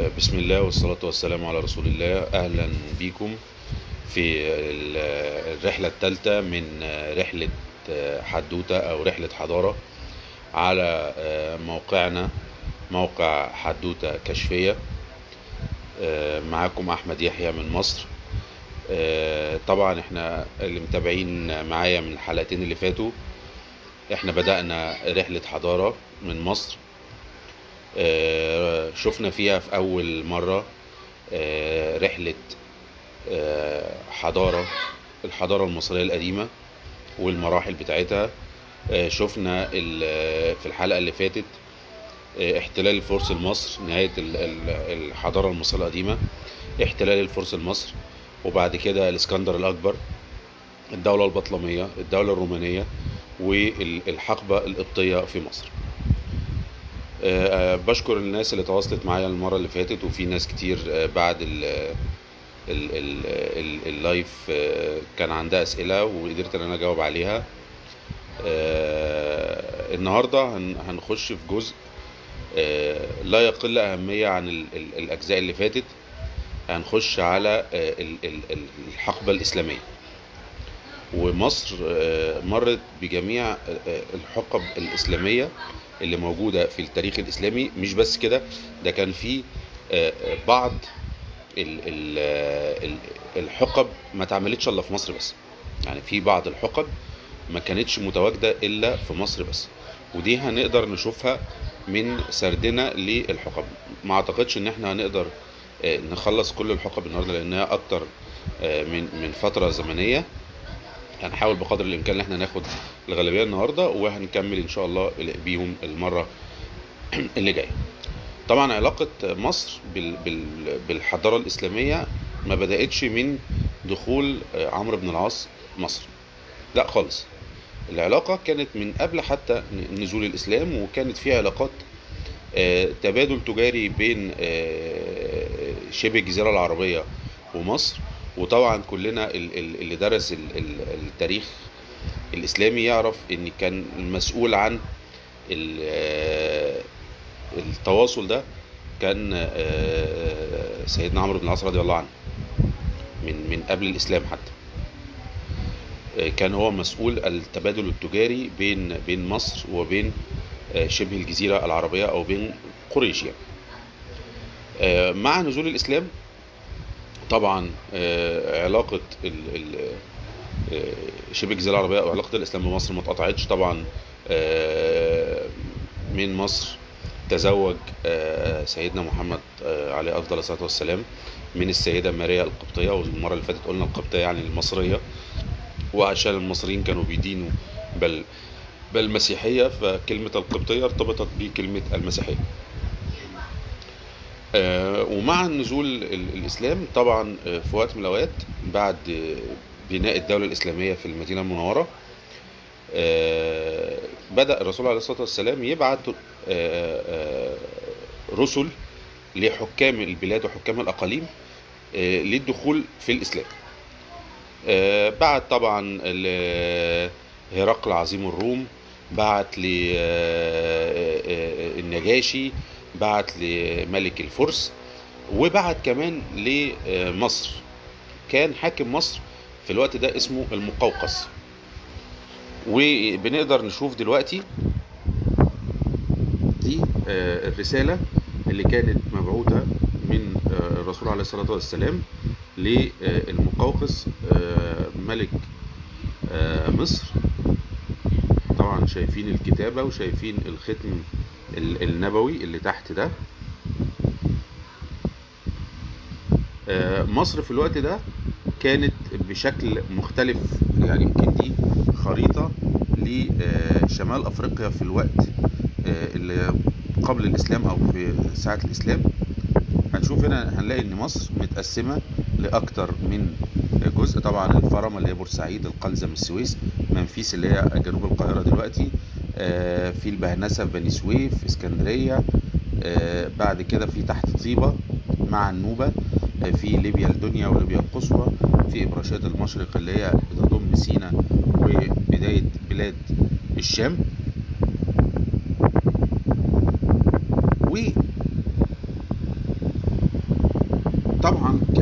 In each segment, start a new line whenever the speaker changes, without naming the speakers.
بسم الله والصلاة والسلام على رسول الله أهلا بكم في ال- الرحلة الثالثة من رحلة حدوتة أو رحلة حضارة على موقعنا موقع حدوتة كشفية معاكم أحمد يحيى من مصر طبعا احنا اللي متابعين معايا من الحلقتين اللي فاتوا احنا بدأنا رحلة حضارة من مصر آه، شفنا فيها في أول مرة آه، رحلة آه، حضارة الحضارة المصرية القديمة والمراحل بتاعتها آه، شفنا ال- في الحلقة اللي فاتت آه، احتلال الفرس لمصر نهاية ال- ال- الحضارة المصرية القديمة احتلال الفرس لمصر وبعد كده الاسكندر الأكبر الدولة البطلمية الدولة الرومانية والحقبة القبطية في مصر آه، بشكر الناس اللي تواصلت معايا المرة اللي فاتت وفي ناس كتير آه، بعد ال ال ال ال اللايف آه، كان عندها أسئلة وقدرت إن أنا أجاوب عليها آه، النهاردة هن- هنخش في جزء آه، لا يقل أهمية عن ال- ال- الأجزاء اللي فاتت هنخش على آه، ال- ال- ال- الحقبة الإسلامية ومصر آه، مرت بجميع آه، آه، الحقب الإسلامية اللي موجودة في التاريخ الإسلامي مش بس كده ده كان في آه، آه، بعض ال- ال- آه، ال- الحقب ما اتعملتش إلا في مصر بس يعني في بعض الحقب ما كانتش متواجدة إلا في مصر بس ودي هنقدر نشوفها من سردنا للحقب ما اعتقدش ان احنا هنقدر آه، نخلص كل الحقب النهارده لانها اكتر آه، من من فتره زمنيه هنحاول بقدر الامكان ان احنا ناخد الغالبيه النهارده وهنكمل ان شاء الله بيهم المره اللي جايه طبعا علاقه مصر بال بال بالحضاره الاسلاميه ما بداتش من دخول آه، عمرو بن العاص مصر لا خالص العلاقه كانت من قبل حتى نزول الاسلام وكانت في علاقات آه، تبادل تجاري بين آه، شبه الجزيرة العربية ومصر وطبعا كلنا ال- ال- اللي درس ال- ال- التاريخ الإسلامي يعرف إن كان المسؤول عن ال- آه، التواصل ده كان آه، سيدنا عمرو بن العاص رضي الله عنه من من قبل الإسلام حتى آه، كان هو مسؤول التبادل التجاري بين بين مصر وبين آه، شبه الجزيرة العربية أو بين قريش يعني. آه، مع نزول الإسلام طبعا آه، علاقة ال- ال- آه، شبه الجزيرة العربية أو علاقة الإسلام بمصر ما اتقطعتش طبعا آه، من مصر تزوج آه، سيدنا محمد آه، عليه أفضل الصلاة والسلام من السيدة ماريا القبطية والمرة اللي فاتت قلنا القبطية يعني المصرية وعشان المصريين كانوا بيدينوا بل بل مسيحية فكلمة القبطية ارتبطت بكلمة المسيحية آه، ومع نزول ال- الإسلام طبعا آه، في وقت من الأوقات بعد آه، بناء الدولة الإسلامية في المدينة المنورة آه، بدأ الرسول عليه الصلاة والسلام يبعت آه، آه، رسل لحكام البلاد وحكام الأقاليم آه، للدخول في الإسلام آه، بعت طبعا ل- هرقل عظيم الروم بعت للنجاشي بعت لملك الفرس وبعت كمان لمصر كان حاكم مصر في الوقت ده اسمه المقوقس وبنقدر نشوف دلوقتي دي آه، الرسالة اللي كانت مبعوثة من آه، الرسول عليه الصلاة والسلام للمقوقس آه، ملك آه، مصر طبعا شايفين الكتابة وشايفين الختم ال- النبوي اللي تحت ده آه، مصر في الوقت ده كانت بشكل مختلف يعني يمكن دي خريطة لشمال أفريقيا في الوقت آه، اللي قبل الإسلام أو في ساعة الإسلام هنشوف هنا هنلاقي إن مصر متقسمة لأكتر من جزء طبعا الفرما اللي هي بورسعيد القلزم السويس منفيس اللي هي جنوب القاهرة دلوقتي آه، في البهنسة بني سويف اسكندرية آه، بعد كده في تحت طيبة مع النوبة آه، في ليبيا الدنيا وليبيا القصوى في إبراشية المشرق اللي هي بتضم سيناء وبداية بلاد الشام و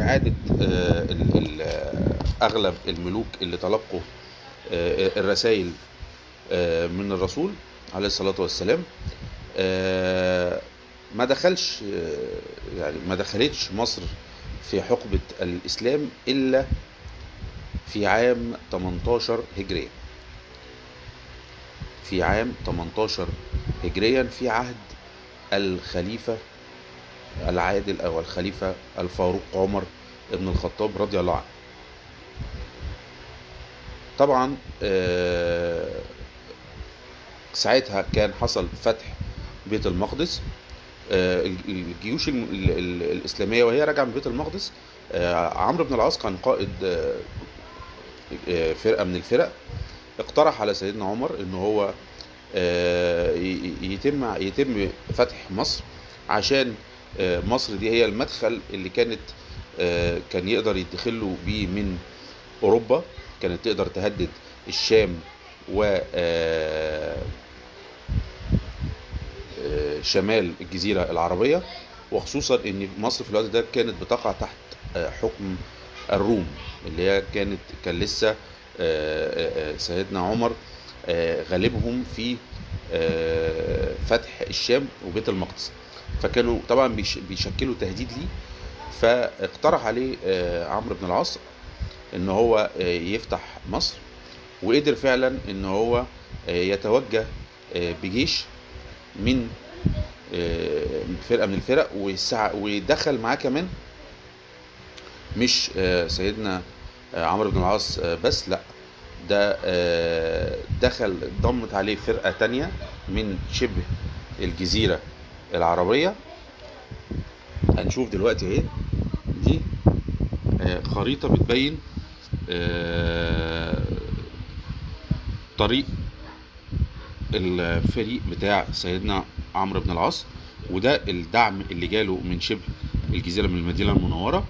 إعادة آه، ال- ال- آه، أغلب الملوك اللي تلقوا آه، الرسائل آه، من الرسول عليه الصلاة والسلام آه، ما دخلش آه، يعني ما دخلتش مصر في حقبة الإسلام إلا في عام 18 هجريا في عام 18 هجريا في عهد الخليفة العادل أو الخليفة الفاروق عمر بن الخطاب رضي الله عنه طبعا آه، ساعتها كان حصل فتح بيت المقدس آه، الجيوش الم- ال- ال- الإسلامية وهي راجعة من بيت المقدس آه، عمرو بن العاص كان قائد آه، آه، فرقة من الفرق اقترح على سيدنا عمر ان هو آه، ي- يتم يتم فتح مصر عشان آه، مصر دي هي المدخل اللي كانت آه، كان يقدر يدخله بيه من اوروبا كانت تقدر تهدد الشام و آه، آه، شمال الجزيرة العربية وخصوصا ان مصر في الوقت ده كانت بتقع تحت آه، حكم الروم اللي هي كانت كان لسه آه، آه، آه، سيدنا عمر آه، غالبهم في آه، فتح الشام وبيت المقدس فكانوا طبعا بيش- بيشكلوا تهديد ليه فاقترح عليه آه، عمرو بن العاص ان هو آه، يفتح مصر وقدر فعلا ان هو آه، يتوجه آه، بجيش من آه، فرقه من الفرق وسع- ودخل معاه كمان مش آه، سيدنا آه، عمرو بن العاص آه، بس لا ده آه، دخل ضمت عليه فرقة تانية من شبه الجزيرة العربية هنشوف دلوقتي اهي دي آه، خريطة بتبين آه، طريق الفريق بتاع سيدنا عمرو بن العاص وده الدعم اللي جاله من شبه الجزيرة من المدينة المنورة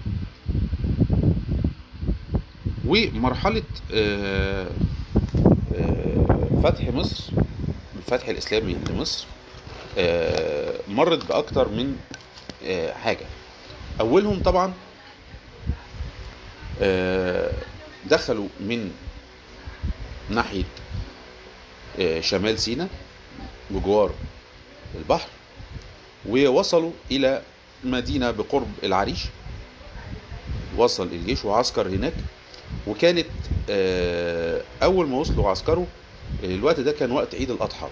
ومرحلة آه، آه، فتح مصر الفتح الإسلامي لمصر آه، مرت بأكتر من آه، حاجة أولهم طبعا آه، دخلوا من ناحية آه، شمال سيناء بجوار البحر ووصلوا إلى مدينة بقرب العريش وصل الجيش وعسكر هناك وكانت آه، أول ما وصلوا عسكروا الوقت ده كان وقت عيد الأضحى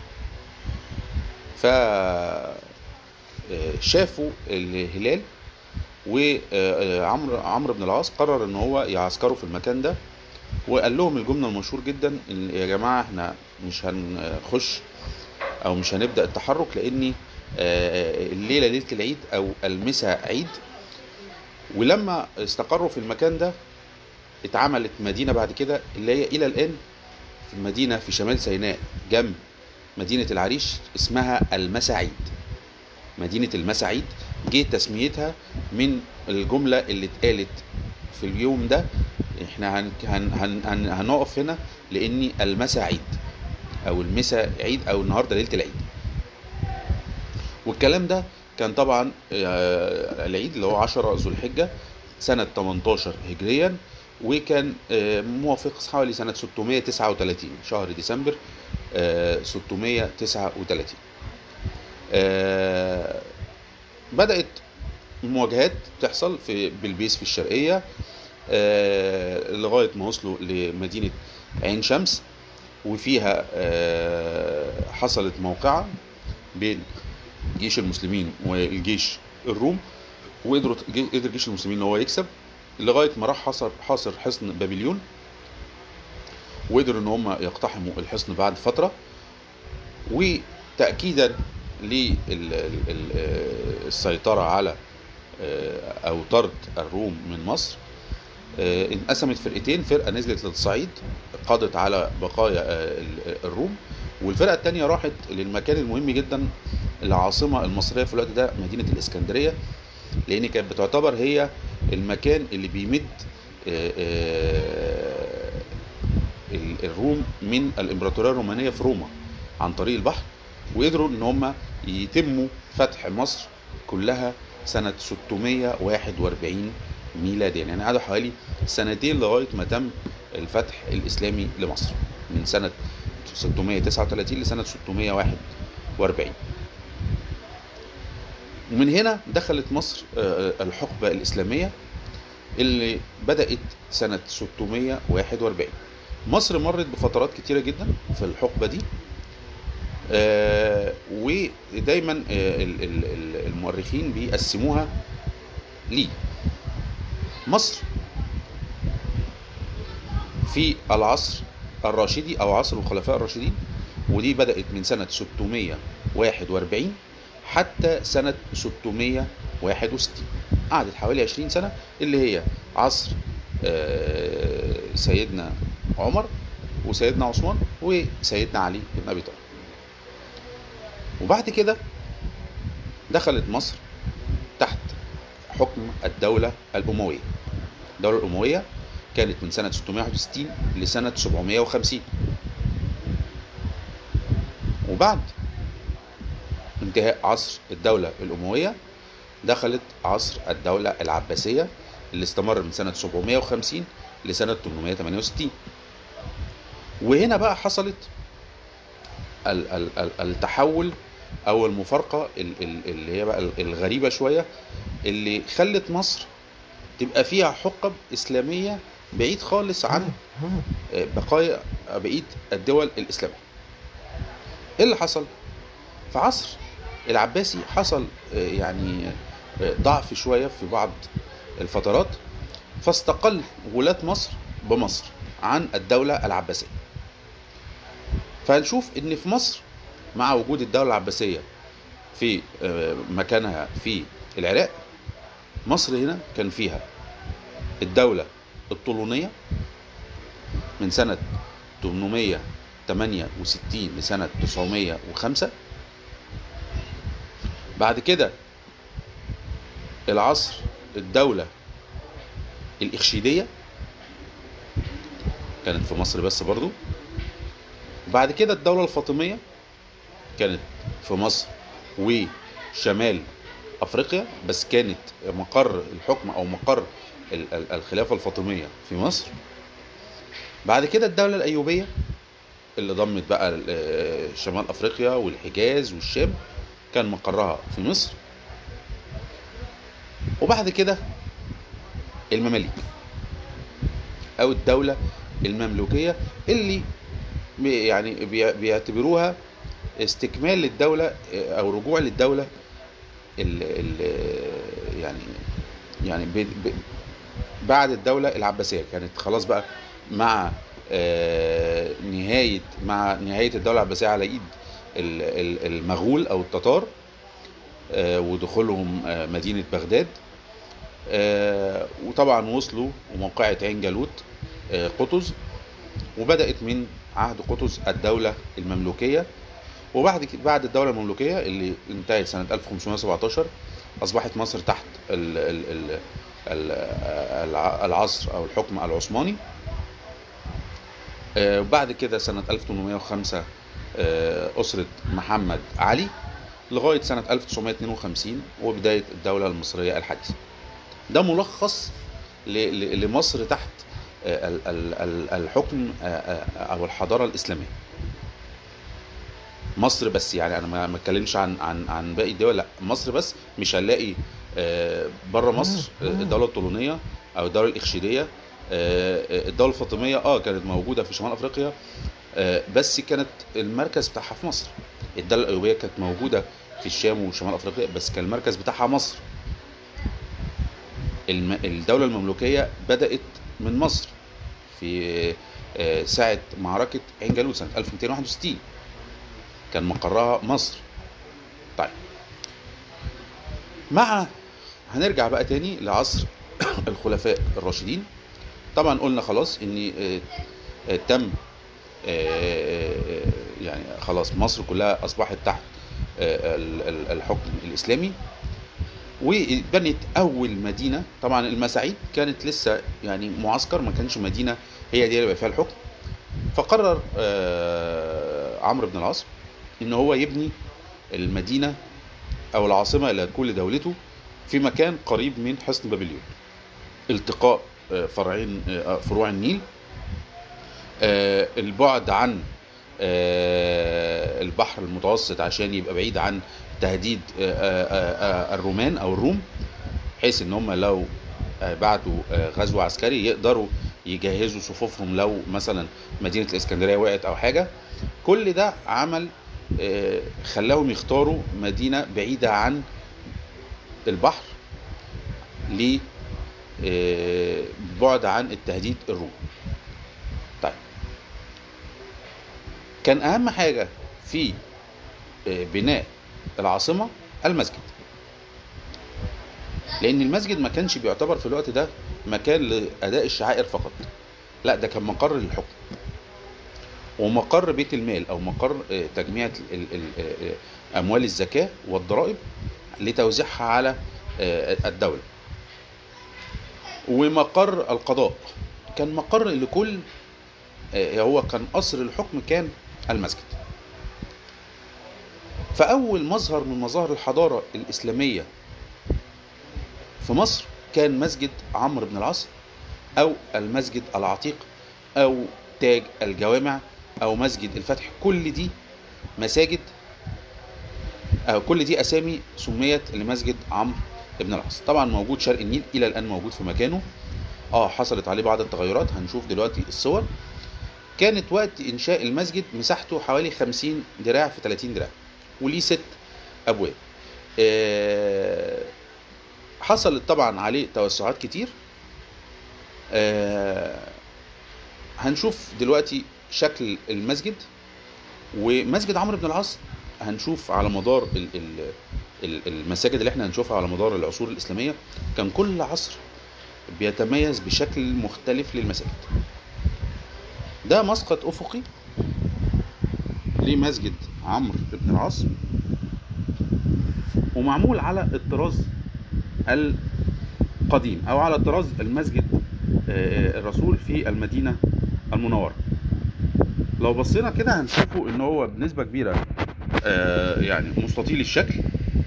ف آه، شافوا الهلال وعمرو عمرو بن العاص قرر ان هو يعسكروا في المكان ده وقال لهم الجمله المشهور جدا إن يا جماعه احنا مش هنخش او مش هنبدا التحرك لاني آه، الليله ليله العيد او المساء عيد ولما استقروا في المكان ده اتعملت مدينه بعد كده اللي هي الى الان في مدينه في شمال سيناء جنب مدينه العريش اسمها المساعيد مدينه المساعيد جه تسميتها من الجمله اللي اتقالت في اليوم ده احنا هن هن هن هن هنقف هنا لاني المساعيد او المسا عيد او النهارده ليله العيد والكلام ده كان طبعا آه، العيد اللي هو 10 ذو الحجه سنه 18 هجريا وكان آه، موافق حوالي سنه 639 شهر ديسمبر آه، 639 آه، بدات مواجهات تحصل في بلبيس في الشرقيه آه، لغايه ما وصلوا لمدينه عين شمس وفيها آه، حصلت موقعه بين جيش المسلمين والجيش الروم وقدروا قدر جيش المسلمين ان هو يكسب لغايه ما راح حصر حاصر حصن بابليون وقدروا ان هم يقتحموا الحصن بعد فتره وتاكيدا للسيطره على آه، او طرد الروم من مصر آه، انقسمت فرقتين فرقه نزلت للصعيد قضت على بقايا آه، ال- الروم والفرقه الثانيه راحت للمكان المهم جدا العاصمه المصريه في الوقت ده مدينه الاسكندريه لان كانت بتعتبر هي المكان اللي بيمد آه، آه، ال- الروم من الامبراطوريه الرومانيه في روما عن طريق البحر وقدروا ان هم يتموا فتح مصر كلها سنه 641 ميلاديا يعني قعدوا حوالي سنتين لغايه ما تم الفتح الاسلامي لمصر من سنه 639 لسنه 641 ومن هنا دخلت مصر آه، الحقبه الاسلاميه اللي بدات سنه 641 مصر مرت بفترات كتيره جدا في الحقبه دي آه، ودايما آه، ال- ال- ال- المؤرخين بيقسموها ليه مصر في العصر الراشدي او عصر الخلفاء الراشدين ودي بدأت من سنة 641 حتى سنة 661 قعدت حوالي 20 سنة اللي هي عصر آه، سيدنا عمر وسيدنا عثمان وسيدنا علي بن ابي طالب وبعد كده دخلت مصر تحت حكم الدولة الأموية الدولة الأموية كانت من سنة 661 لسنة 750 وبعد انتهاء عصر الدولة الأموية دخلت عصر الدولة العباسية اللي استمر من سنة 750 لسنة 868 وهنا بقى حصلت ال- ال- ال- التحول او المفارقه ال- ال- اللي هي بقى الغريبه شويه اللي خلت مصر تبقى فيها حقب اسلاميه بعيد خالص عن بقايا بقيه الدول الاسلاميه. ايه اللي حصل؟ في عصر العباسي حصل آه، يعني آه، ضعف شويه في بعض الفترات فاستقل ولاة مصر بمصر عن الدولة العباسية. فهنشوف ان في مصر مع وجود الدولة العباسية في آه، مكانها في العراق مصر هنا كان فيها الدولة الطولونية من سنة 868 لسنة 905 بعد كده العصر الدولة الإخشيدية كانت في مصر بس برضو بعد كده الدولة الفاطمية كانت في مصر وشمال افريقيا بس كانت مقر الحكم او مقر ال- ال- الخلافه الفاطميه في مصر بعد كده الدوله الايوبيه اللي ضمت بقى ال- آه، شمال افريقيا والحجاز والشام كان مقرها في مصر وبعد كده المماليك او الدوله المملوكيه اللي بي- يعني بي- بيعتبروها استكمال للدوله آه، او رجوع للدوله ال ال يعني يعني ب ب بعد الدولة العباسية كانت خلاص بقى مع آه، نهاية مع نهاية الدولة العباسية على إيد ال- ال- المغول أو التتار آه، ودخولهم آه، مدينة بغداد آه، وطبعا وصلوا وموقعة عين جالوت آه، قطز وبدأت من عهد قطز الدولة المملوكية وبعد كده بعد الدولة المملوكية اللي انتهت سنة 1517 أصبحت مصر تحت ال ال ال ال الع- العصر أو الحكم العثماني آه، وبعد كده سنة 1805 آه، أسرة محمد علي لغاية سنة 1952 وبداية الدولة المصرية الحديثة ده ملخص ل- ل- لمصر تحت آه، ال- ال- ال- الحكم آه، آه، أو الحضارة الإسلامية مصر بس يعني انا ما ما اتكلمش عن عن عن باقي الدول لا مصر بس مش هنلاقي بره مصر آه، الدوله الطولونيه او الدوله الاخشيديه آه، آه، الدوله الفاطميه اه كانت موجوده في شمال افريقيا آه، بس كانت المركز بتاعها في مصر الدوله الايوبيه كانت موجوده في الشام وشمال افريقيا بس كان المركز بتاعها مصر الم- الدوله المملوكيه بدات من مصر في آه، ساعه معركه عين جالوت سنه 1261 كان مقرها مصر طيب مع هنرجع بقى تاني لعصر الخلفاء الراشدين طبعا قلنا خلاص ان آه، آه، تم آه، آه، يعني خلاص مصر كلها اصبحت تحت آه، ال- ال- الحكم الاسلامي وبنت اول مدينه طبعا المساعيد كانت لسه يعني معسكر ما كانش مدينه هي دي اللي يبقى فيها الحكم فقرر آه، عمرو بن العاص ان هو يبني المدينه او العاصمه اللي هتكون لدولته في مكان قريب من حصن بابليون التقاء آه، فرعين آه، فروع النيل آه، البعد عن آه، البحر المتوسط عشان يبقى بعيد عن تهديد آه، آه، آه، الرومان او الروم بحيث ان هم لو آه، بعتوا آه، غزو عسكري يقدروا يجهزوا صفوفهم لو مثلا مدينة الاسكندرية وقعت او حاجة كل ده عمل آه، خلاهم يختاروا مدينة بعيدة عن البحر ل آه، بعد عن التهديد الروم طيب كان اهم حاجة في آه، بناء العاصمة المسجد لان المسجد ما كانش بيعتبر في الوقت ده مكان لاداء الشعائر فقط لا ده كان مقر للحكم ومقر بيت المال او مقر آه، تجميع ال- ال- آه، اموال الزكاة والضرائب لتوزيعها على آه، الدولة ومقر القضاء كان مقر لكل آه، هو كان قصر الحكم كان المسجد فأول مظهر من مظاهر الحضارة الإسلامية في مصر كان مسجد عمرو بن العاص أو المسجد العتيق أو تاج الجوامع أو مسجد الفتح كل دي مساجد أو كل دي أسامي سميت لمسجد عمرو بن العاص طبعا موجود شرق النيل إلى الآن موجود في مكانه اه حصلت عليه بعض التغيرات هنشوف دلوقتي الصور كانت وقت إنشاء المسجد مساحته حوالي 50 دراع في 30 دراع وليه ست أبواب آه، حصلت طبعا عليه توسعات كتير آه، هنشوف دلوقتي شكل المسجد ومسجد عمرو بن العاص هنشوف على مدار ال- ال- ال- المساجد اللي احنا هنشوفها على مدار العصور الإسلامية كان كل عصر بيتميز بشكل مختلف للمساجد ده مسقط أفقي لمسجد عمرو بن العاص ومعمول على الطراز القديم او على طراز المسجد آه، الرسول في المدينة المنورة لو بصينا كده هنشوفه ان هو بنسبة كبيرة آه، يعني مستطيل الشكل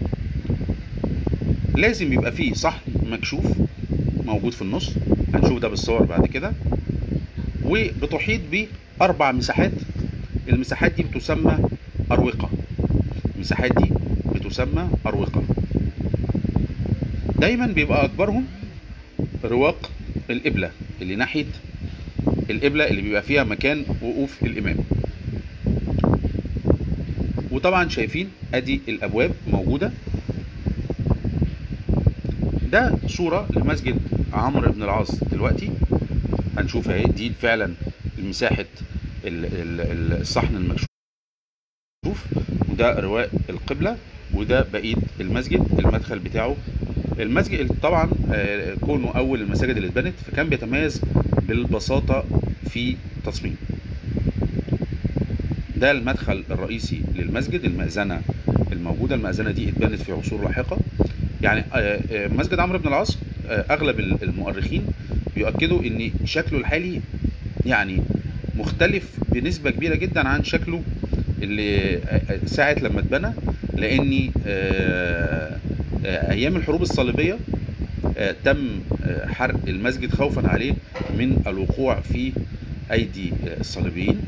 لازم يبقى فيه صحن مكشوف موجود في النص هنشوف ده بالصور بعد كده وبتحيط بأربع مساحات المساحات دي بتسمى أروقة المساحات دي بتسمى أروقة دايما بيبقى أكبرهم رواق القبلة اللي ناحية القبلة اللي بيبقى فيها مكان وقوف الإمام وطبعا شايفين ادي الابواب موجودة ده صورة لمسجد عمرو بن العاص دلوقتي هنشوف اهي دي فعلا مساحة ال- ال- ال- الصحن المكشوف وده رواق القبلة وده بقية المسجد المدخل بتاعه المسجد طبعا آه، كونه اول المساجد اللي اتبنت فكان بيتميز بالبساطة في تصميم ده المدخل الرئيسي للمسجد المأذنة الموجودة المأذنة دي اتبنت في عصور لاحقة يعني آه، آه، مسجد عمرو بن العاص آه، اغلب المؤرخين بيؤكدوا ان شكله الحالي يعني مختلف بنسبة كبيرة جدا عن شكله اللي آه، ساعة لما اتبنى لان آه، آه، ايام الحروب الصليبية آه، تم آه، حرق المسجد خوفا عليه من الوقوع في ايدي آه، الصليبيين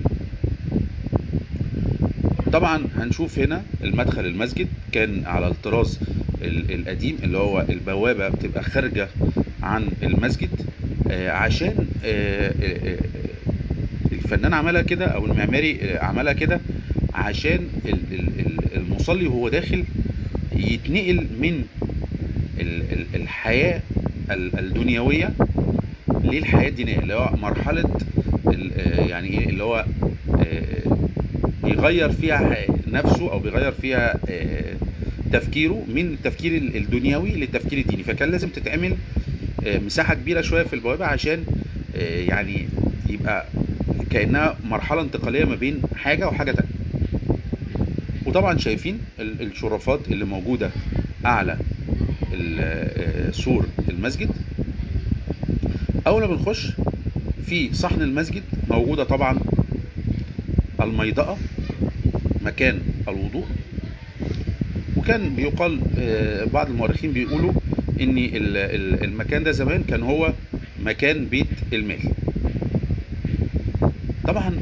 طبعا هنشوف هنا المدخل المسجد كان على الطراز ال- القديم اللي هو البوابة بتبقى خارجة عن المسجد آه، عشان آه، آه، آه، الفنان عملها كده او المعماري آه، عملها كده عشان ال- ال- ال- المصلي وهو داخل يتنقل من ال- ال- الحياة ال- الدنيوية للحياة الدينية اللي هو مرحلة ال- آه، يعني ايه اللي هو آه، بيغير فيها نفسه او بيغير فيها آه، تفكيره من التفكير ال- الدنيوي للتفكير الديني فكان لازم تتعمل آه، مساحة كبيرة شوية في البوابة عشان آه، يعني يبقى كأنها مرحلة انتقالية ما بين حاجة وحاجة تانية وطبعا شايفين ال- الشرفات اللي موجودة أعلى ال- آه، سور المسجد أول ما بنخش في صحن المسجد موجودة طبعا الميضأة مكان الوضوء وكان بيقال آه، بعض المؤرخين بيقولوا ان ال- ال- المكان ده زمان كان هو مكان بيت المال طبعا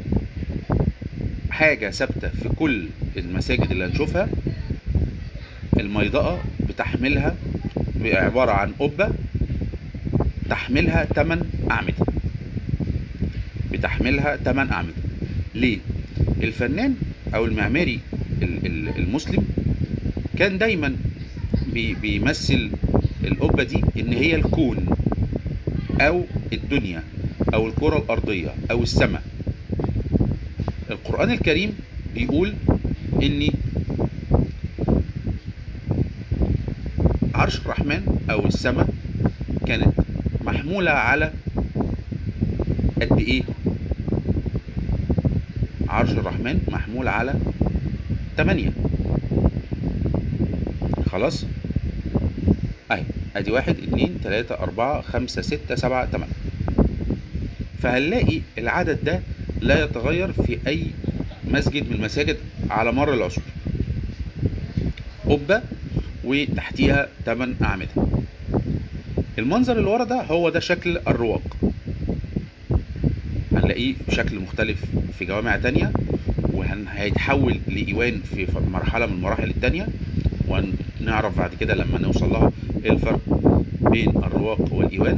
حاجة ثابتة في كل المساجد اللي هنشوفها الميضأة بتحملها عبارة عن قبة تحملها 8 أعمدة بتحملها 8 أعمدة ليه؟ الفنان أو المعماري ال- ال- المسلم كان دايما بي- بيمثل القبة دي إن هي الكون أو الدنيا أو الكرة الأرضية أو السماء القرآن الكريم بيقول إن عرش الرحمن أو السماء كانت محمولة على قد إيه؟ عرش الرحمن محمول على 8 خلاص؟ أهي أدي واحد اتنين تلاتة أربعة خمسة ستة سبعة تمانية فهنلاقي العدد ده لا يتغير في أي مسجد من المساجد على مر العصور قبة وتحتيها 8 أعمدة المنظر اللي ورا ده هو ده شكل الرواق هنلاقيه بشكل مختلف في جوامع تانية وهيتحول لإيوان في ف- مرحلة من المراحل التانية ونعرف بعد كده لما نوصل لها ايه الفرق بين الرواق والإيوان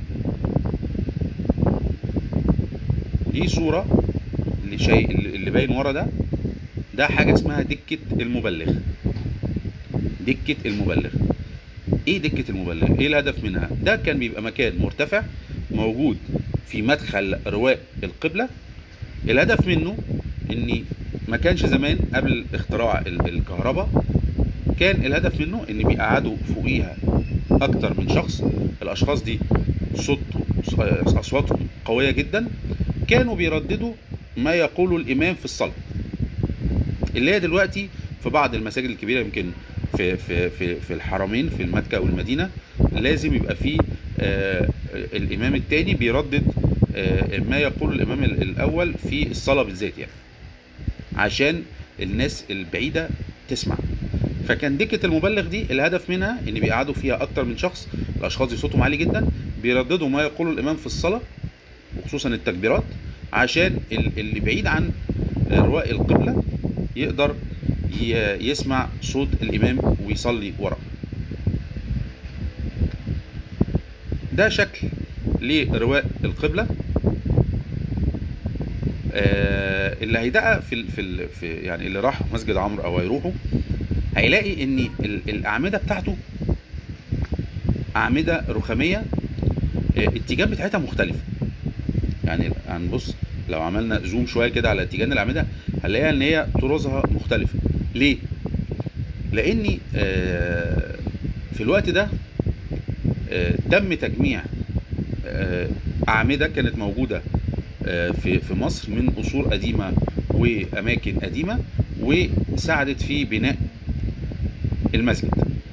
دي صورة اللي شيء اللي باين ورا ده ده حاجة اسمها دكة المبلغ دكة المبلغ ايه دكة المبلغ ايه الهدف منها ده كان بيبقى مكان مرتفع موجود في مدخل رواق القبلة الهدف منه ان ما كانش زمان قبل اختراع ال- الكهرباء كان الهدف منه ان بيقعدوا فوقيها اكتر من شخص الاشخاص دي صوت اصواتهم قوية جدا كانوا بيرددوا ما يقوله الامام في الصلاة اللي هي دلوقتي في بعض المساجد الكبيرة يمكن في في في في الحرمين في المكة والمدينة لازم يبقى فيه آه الإمام التاني بيردد آه ما يقول الإمام ال- الأول في الصلاة بالذات يعني عشان الناس البعيدة تسمع فكان دكة المبلغ دي الهدف منها ان بيقعدوا فيها اكتر من شخص الاشخاص دي صوتهم عالي جدا بيرددوا ما يقوله الامام في الصلاة وخصوصا التكبيرات عشان ال- اللي بعيد عن رواق القبلة يقدر ي- يسمع صوت الامام ويصلي وراه ده شكل لرواق القبلة آه، اللي هيدقق في ال في ال في يعني اللي راح مسجد عمرو او هيروحوا هيلاقي ان ال- الاعمده بتاعته اعمده رخاميه آه، التيجان بتاعتها مختلفه يعني هنبص لو عملنا زوم شويه كده على تيجان الاعمده هنلاقيها ان هي طرزها مختلفه ليه لاني آه، في الوقت ده آه، تم تجميع آه، اعمده كانت موجوده آه، في في مصر من اصول قديمه واماكن قديمه وساعدت في بناء المسجد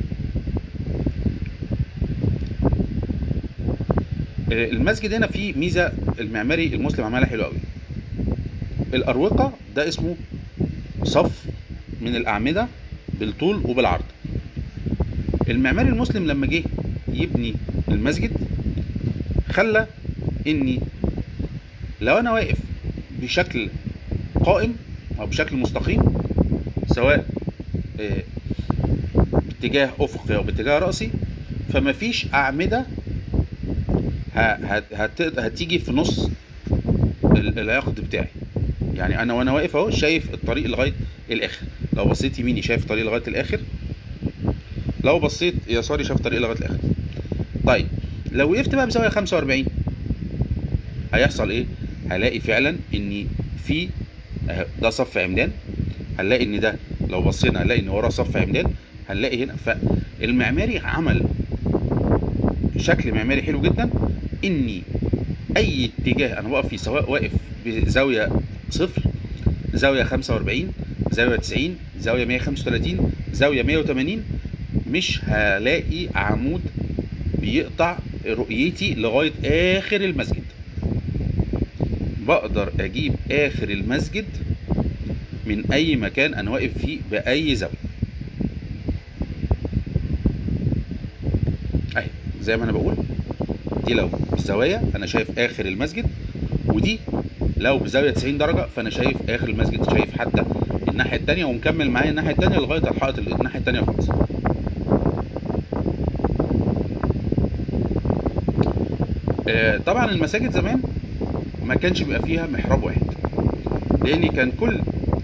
آه، المسجد هنا فيه ميزه المعماري المسلم عملها حلو قوي الاروقه ده اسمه صف من الاعمده بالطول وبالعرض المعماري المسلم لما جه يبني المسجد خلى اني لو انا واقف بشكل قائم او بشكل مستقيم سواء آه، باتجاه افقي او باتجاه راسي فما فيش اعمده ه- هت- هت- هتيجي في نص ال- العقد بتاعي يعني انا وانا واقف اهو شايف الطريق لغايه الاخر لو بصيت يميني شايف الطريق لغايه الاخر لو بصيت يساري شايف الطريق لغايه الاخر طيب لو وقفت بقى بزاويه 45 هيحصل ايه هلاقي فعلا ان في أهو ده صف عمدان هنلاقي ان ده لو بصينا هنلاقي ان وراه صف عمدان هنلاقي هنا فالمعماري عمل شكل معماري حلو جدا اني اي اتجاه انا واقف فيه سواء واقف بزاويه صفر زاويه 45 زاويه 90 زاويه 135 زاويه 180 مش هلاقي عمود بيقطع رؤيتي لغايه اخر المسجد بقدر اجيب اخر المسجد من اي مكان انا واقف فيه باي زاويه زي ما انا بقول دي لو بالزوايا انا شايف اخر المسجد ودي لو بزاويه 90 درجه فانا شايف اخر المسجد شايف حتى الناحيه الثانيه ومكمل معايا الناحيه الثانيه لغايه الحائط اللي الناحيه الثانيه خالص آه، طبعا المساجد زمان ما كانش بيبقى فيها محراب واحد لان كان كل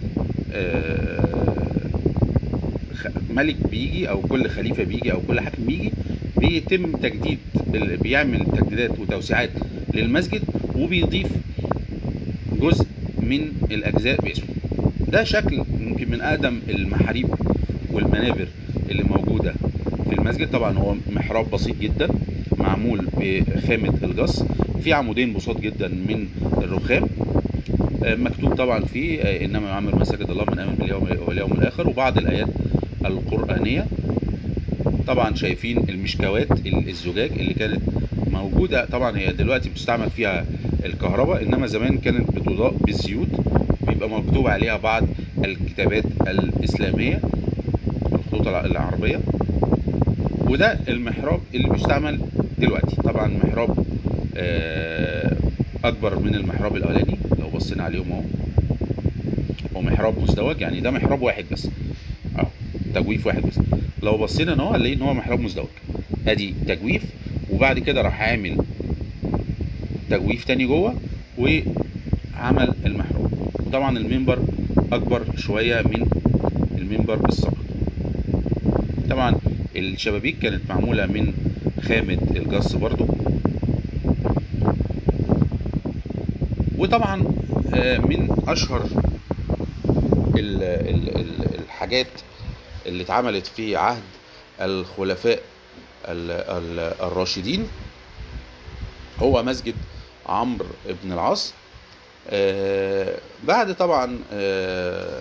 آه، خ- ملك بيجي او كل خليفه بيجي او كل حاكم بيجي بيتم تجديد ال- بيعمل تجديدات وتوسيعات للمسجد وبيضيف جزء من الاجزاء باسمه ده شكل يمكن من اقدم المحاريب والمنابر اللي موجوده في المسجد طبعا هو محراب بسيط جدا معمول بخامه الجص في عمودين بساط جدا من الرخام آه، مكتوب طبعا فيه آه، انما يعمر مساجد الله من امن باليوم واليوم الاخر وبعض الايات القرانيه طبعا شايفين المشكوات ال- الزجاج اللي كانت موجوده طبعا هي دلوقتي بتستعمل فيها الكهرباء انما زمان كانت بتضاء بالزيوت بيبقى مكتوب عليها بعض الكتابات الاسلاميه الخطوط الع- العربيه وده المحراب اللي بيستعمل دلوقتي طبعا محراب آه، اكبر من المحراب الاولاني لو بصينا عليهم اهو هو محراب مزدوج يعني ده محراب واحد بس اهو تجويف واحد بس لو بصينا ان هو هنلاقي ان هو محراب مزدوج ادي تجويف وبعد كده راح عامل تجويف تاني جوه وعمل المحراب وطبعا المنبر اكبر شويه من المنبر السابق طبعا الشبابيك كانت معموله من خامه الجص برضو وطبعا آه، من اشهر ال- ال- ال- الحاجات اللي اتعملت في عهد الخلفاء ال- ال- الراشدين هو مسجد عمرو بن العاص آه، بعد طبعا آه،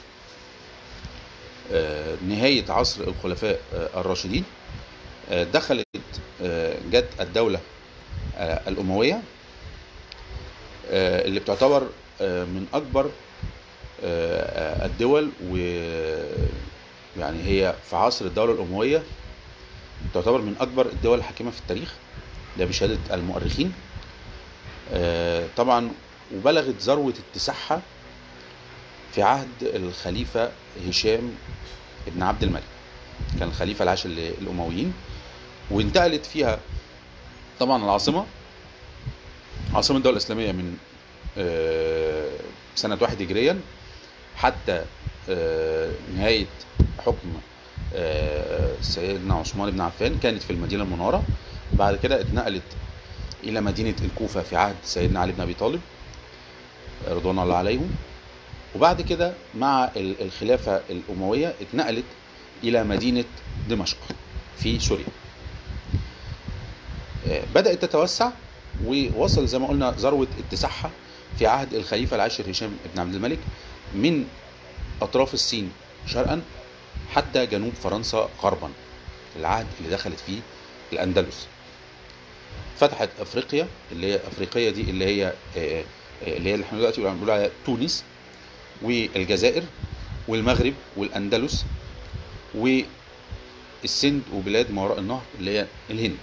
آه، نهاية عصر الخلفاء آه، الراشدين آه، دخلت آه، جت الدولة آه، الأموية آه، اللي بتعتبر آه، من أكبر آه، الدول و يعني هي في عصر الدولة الأموية تعتبر من أكبر الدول الحاكمة في التاريخ ده بشهادة المؤرخين آه، طبعا وبلغت ذروة اتساعها في عهد الخليفة هشام بن عبد الملك كان الخليفة العاشر للأمويين وانتقلت فيها طبعا العاصمة عاصمة الدولة الإسلامية من آه، سنة واحد هجريا حتى آه، نهاية حكم آه، سيدنا عثمان بن عفان كانت في المدينة المنورة بعد كده اتنقلت إلى مدينة الكوفة في عهد سيدنا علي بن أبي طالب رضوان الله عليهم وبعد كده مع ال- الخلافة الأموية اتنقلت إلى مدينة دمشق في سوريا آه، بدأت تتوسع ووصل زي ما قلنا ذروة اتساعها في عهد الخليفة العاشر هشام بن عبد الملك من أطراف الصين شرقا حتى جنوب فرنسا غربا العهد اللي دخلت فيه الأندلس فتحت أفريقيا اللي هي أفريقيا دي اللي هي آه، آه، اللي هي اللي احنا دلوقتي بنقول عليها تونس والجزائر والمغرب والأندلس والسند وبلاد ما وراء النهر اللي هي الهند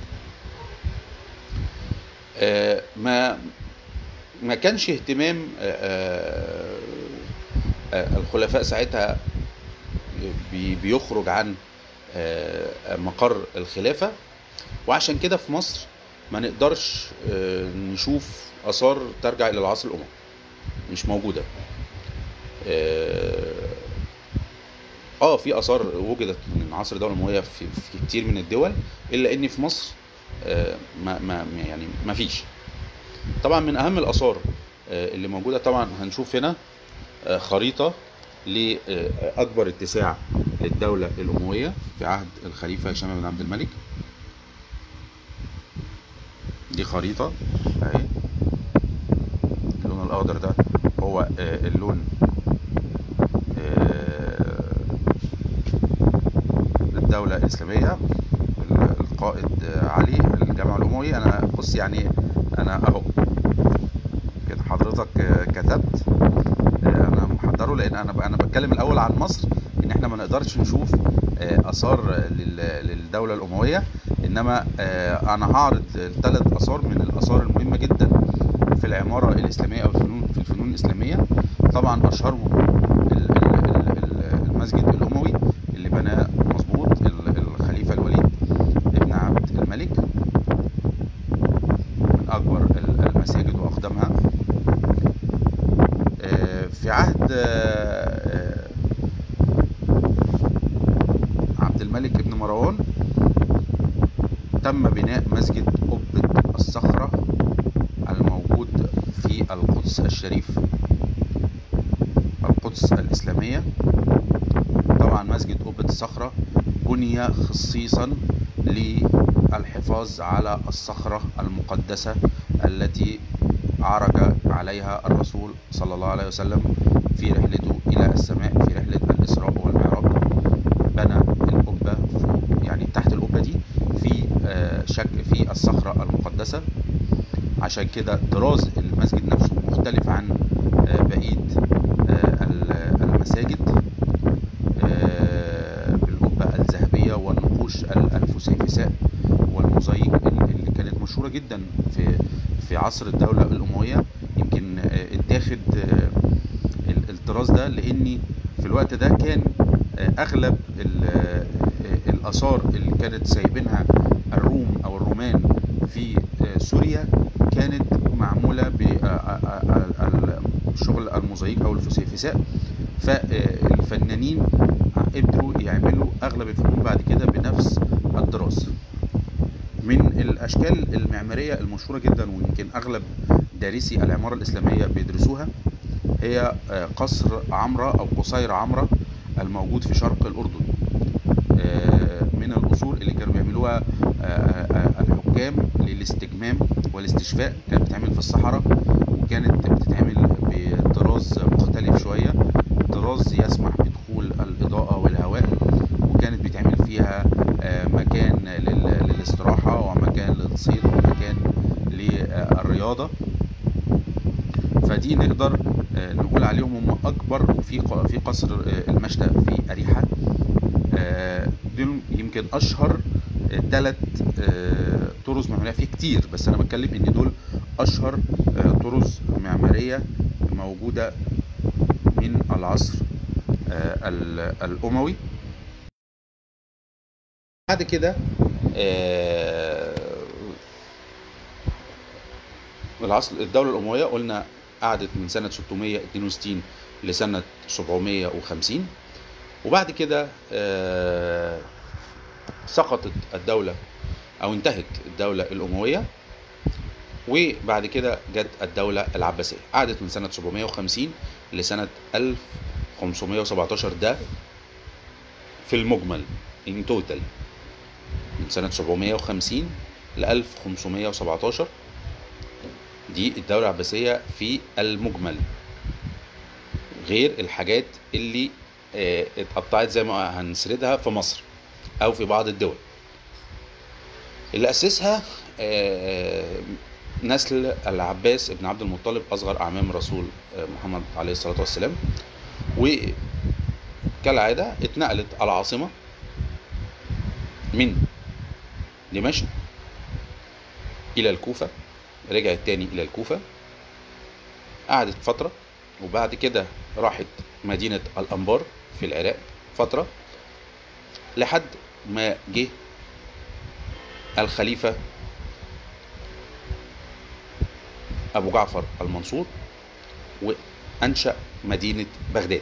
آه، ما ما كانش اهتمام آه، آه، الخلفاء ساعتها بي- بيخرج عن آه، مقر الخلافة وعشان كده في مصر ما نقدرش آه، نشوف آثار ترجع إلى العصر الأموي مش موجودة اه آه، في آثار وجدت من عصر الدولة الأموية في, في كتير من الدول إلا إن في مصر آه، ما ما يعني ما فيش طبعا من أهم الآثار آه، اللي موجودة طبعا هنشوف هنا آه، خريطة لأكبر اتساع للدولة الأموية في عهد الخليفة هشام بن عبد الملك دي خريطة اهي اللون الأخضر ده هو آه، اللون آه، الدولة الإسلامية القائد آه، علي الجامعة الأموي أنا بص يعني أنا أهو كده حضرتك آه، كتبت آه، أنا محضره لأن أنا أنا بتكلم الأول عن مصر إن إحنا ما نقدرش نشوف آه، اثار لل- للدوله الامويه انما آه، انا هعرض ثلاث اثار من الاثار المهمه جدا في العماره الاسلاميه او الفنون في الفنون الاسلاميه طبعا اشهرهم ال- ال- ال- ال- المسجد الاموي اللي بناه مظبوط ال- الخليفه الوليد ابن عبد الملك من اكبر ال- المساجد واقدمها آه، في عهد آه، آه، عبد الملك ابن مروان تم بناء مسجد قبة الصخرة الموجود في القدس الشريف القدس الإسلامية طبعا مسجد قبة الصخرة بني خصيصا للحفاظ على الصخرة المقدسة التي عرج عليها الرسول صلى الله عليه وسلم في رحلته إلى السماء في رحلة الإسراء والمعراج بنى القبة فوق يعني تحت القبة دي في آه، شك في الصخرة المقدسة عشان كده طراز المسجد نفسه مختلف عن آه، بقية آه، ال- المساجد آه، بالقبة الذهبية والنقوش ال- الفسيفساء والموزايك اللي كانت مشهورة جدا في في عصر الدولة الأموية يمكن آه، اتاخد آه، ال- الطراز ده لأني في الوقت ده كان آه، أغلب ال- آه، الآثار اللي كانت سايبينها الروم أو الرومان في آه، سوريا كانت معمولة بشغل الموزايك أو الفسيفساء فالفنانين قدروا يعملوا أغلب الفنون بعد كده بنفس الطراز من الاشكال المعماريه المشهوره جدا ويمكن اغلب دارسي العماره الاسلاميه بيدرسوها هي آه، قصر عمرة او قصير عمرة الموجود في شرق الاردن آه، من الاصول اللي كانوا بيعملوها آه، آه، الحكام للاستجمام والاستشفاء كانت بتتعمل في الصحراء وكانت بتتعمل بطراز مختلف شويه طراز يسمح بدخول الاضاءه والهواء وكانت بيتعمل فيها آه، مكان لل- للاستراحة ومكان للصيد ومكان للرياضة فدي نقدر آه، نقول عليهم هم أكبر وفي ق- في قصر آه، المشتى في أريحة آه، دول يمكن أشهر ثلاث طرز معمارية في كتير بس أنا بتكلم إن دول أشهر آه، طرز معمارية موجودة من العصر آه، ال- الأموي بعد كده آه، العصر الدولة الأموية قلنا قعدت من سنة 662 لسنة 750 وبعد كده آه، سقطت الدولة أو انتهت الدولة الأموية وبعد كده جت الدولة العباسية قعدت من سنة 750 لسنة 1517 ده في المجمل in total من سنة 750 ل 1517 دي الدولة العباسية في المجمل غير الحاجات اللي آه، اتقطعت زي ما هنسردها في مصر أو في بعض الدول اللي أسسها آه، نسل العباس بن عبد المطلب أصغر أعمام الرسول آه، محمد عليه الصلاة والسلام وكالعادة اتنقلت العاصمة من دمشق إلى الكوفة رجعت تاني إلى الكوفة قعدت فترة وبعد كده راحت مدينة الأنبار في العراق فترة لحد ما جه الخليفة أبو جعفر المنصور وأنشأ مدينة بغداد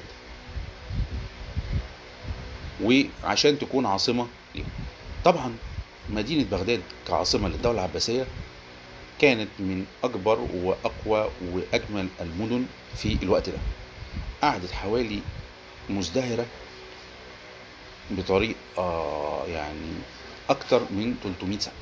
وعشان تكون عاصمة ليهم طبعا مدينة بغداد كعاصمة للدولة العباسية كانت من أكبر وأقوى وأجمل المدن في الوقت ده قعدت حوالي مزدهرة بطريقة يعني أكتر من 300 سنة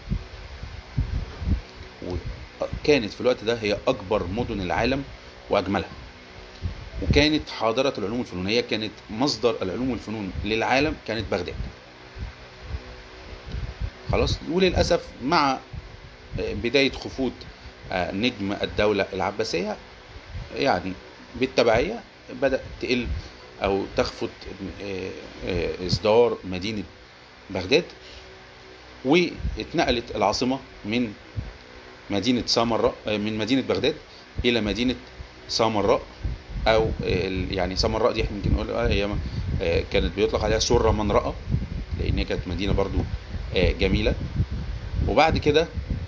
وكانت في الوقت ده هي أكبر مدن العالم وأجملها وكانت حاضرة العلوم الفنونية كانت مصدر العلوم والفنون للعالم كانت بغداد خلاص وللأسف مع بداية خفوت نجم الدولة العباسية يعني بالتبعية بدأ تقل او تخفت آه، آه، ازدهار مدينة بغداد واتنقلت العاصمة من مدينة سامراء آه، من مدينة بغداد إلى مدينة سامراء أو ال- يعني سامراء دي احنا ممكن نقول آه، هي آه، كانت بيطلق عليها سرة من رأى لأن هي كانت مدينة برضو آه، جميلة وبعد كده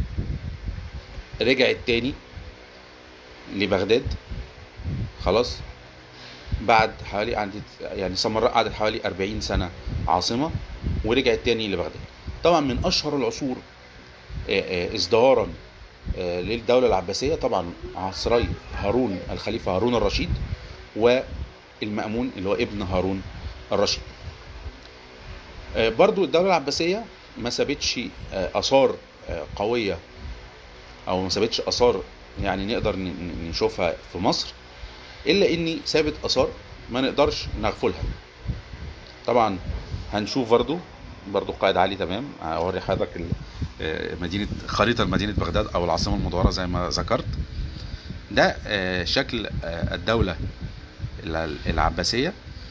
رجعت تاني لبغداد خلاص بعد حوالي قعدت يعني سامراء قعدت حوالي 40 سنة عاصمة ورجعت تاني لبغداد طبعا من أشهر العصور آه، آه، ازدهارا آه، للدولة العباسية طبعا عصري هارون الخليفة هارون الرشيد والمأمون اللي هو ابن هارون الرشيد آه، برضو الدولة العباسية ما سابتش آه، آثار آه، قوية أو ما سابتش آثار يعني نقدر ن- ن- نشوفها في مصر إلا إني سابت آثار ما نقدرش نغفلها طبعا هنشوف برضو برضو قائد علي تمام هوري حضرتك ال- آه، مدينة خريطة مدينة بغداد أو العاصمة المدورة زي ما ذكرت ده آه، شكل آه، الدولة الع- العباسية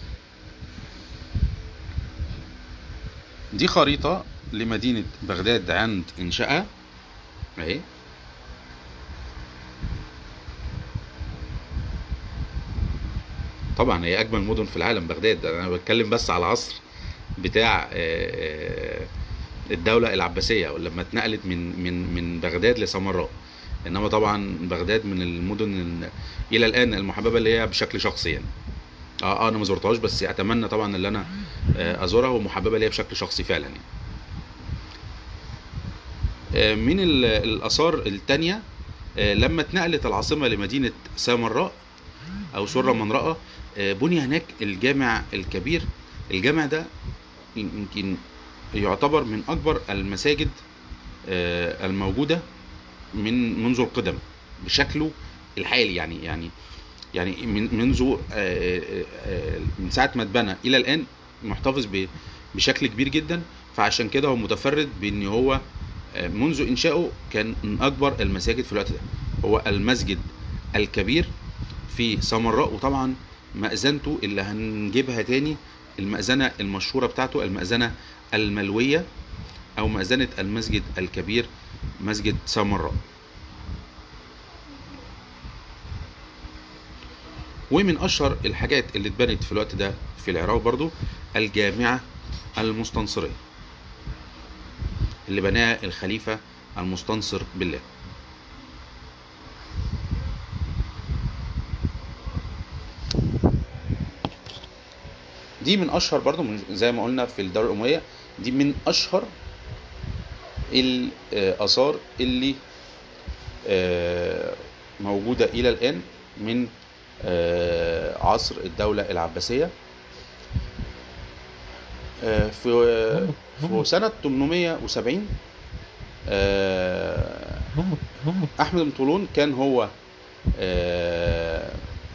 دي خريطة لمدينة بغداد عند إنشائها أهي طبعا هي أجمل مدن في العالم بغداد أنا بتكلم بس على العصر بتاع آه، آه، الدولة العباسية لما اتنقلت من من من بغداد لسامراء انما طبعا بغداد من المدن ال- الى الان المحببة اللي هي بشكل شخصي يعني اه آه، انا ما زرتهاش بس اتمنى طبعا ان انا آه، ازورها ومحببة ليا بشكل شخصي فعلا يعني آه، من ال- الاثار التانية آه، لما اتنقلت العاصمة لمدينة سامراء او سرة من رأى آه، بني هناك الجامع الكبير الجامع ده يمكن يعتبر من اكبر المساجد آه، الموجودة من منذ القدم بشكله الحالي يعني يعني يعني من منذ آه، آه، آه، من ساعة ما اتبنى إلى الآن محتفظ ب- بشكل كبير جدا فعشان كده هو متفرد بإن هو آه، منذ إنشائه كان من أكبر المساجد في الوقت ده هو المسجد الكبير في سامراء وطبعا مأذنته اللي هنجيبها تاني المأذنة المشهورة بتاعته المأذنة الملوية أو مأذنة المسجد الكبير مسجد سامراء ومن اشهر الحاجات اللي اتبنت في الوقت ده في العراق برضو الجامعة المستنصرية اللي بناها الخليفة المستنصر بالله دي من اشهر برضو من زي ما قلنا في الدولة الأموية دي من اشهر الآثار اللي آه، موجودة إلى الآن من آه، عصر الدولة العباسية آه، في في سنة 870 آه، أحمد بن طولون كان هو آه،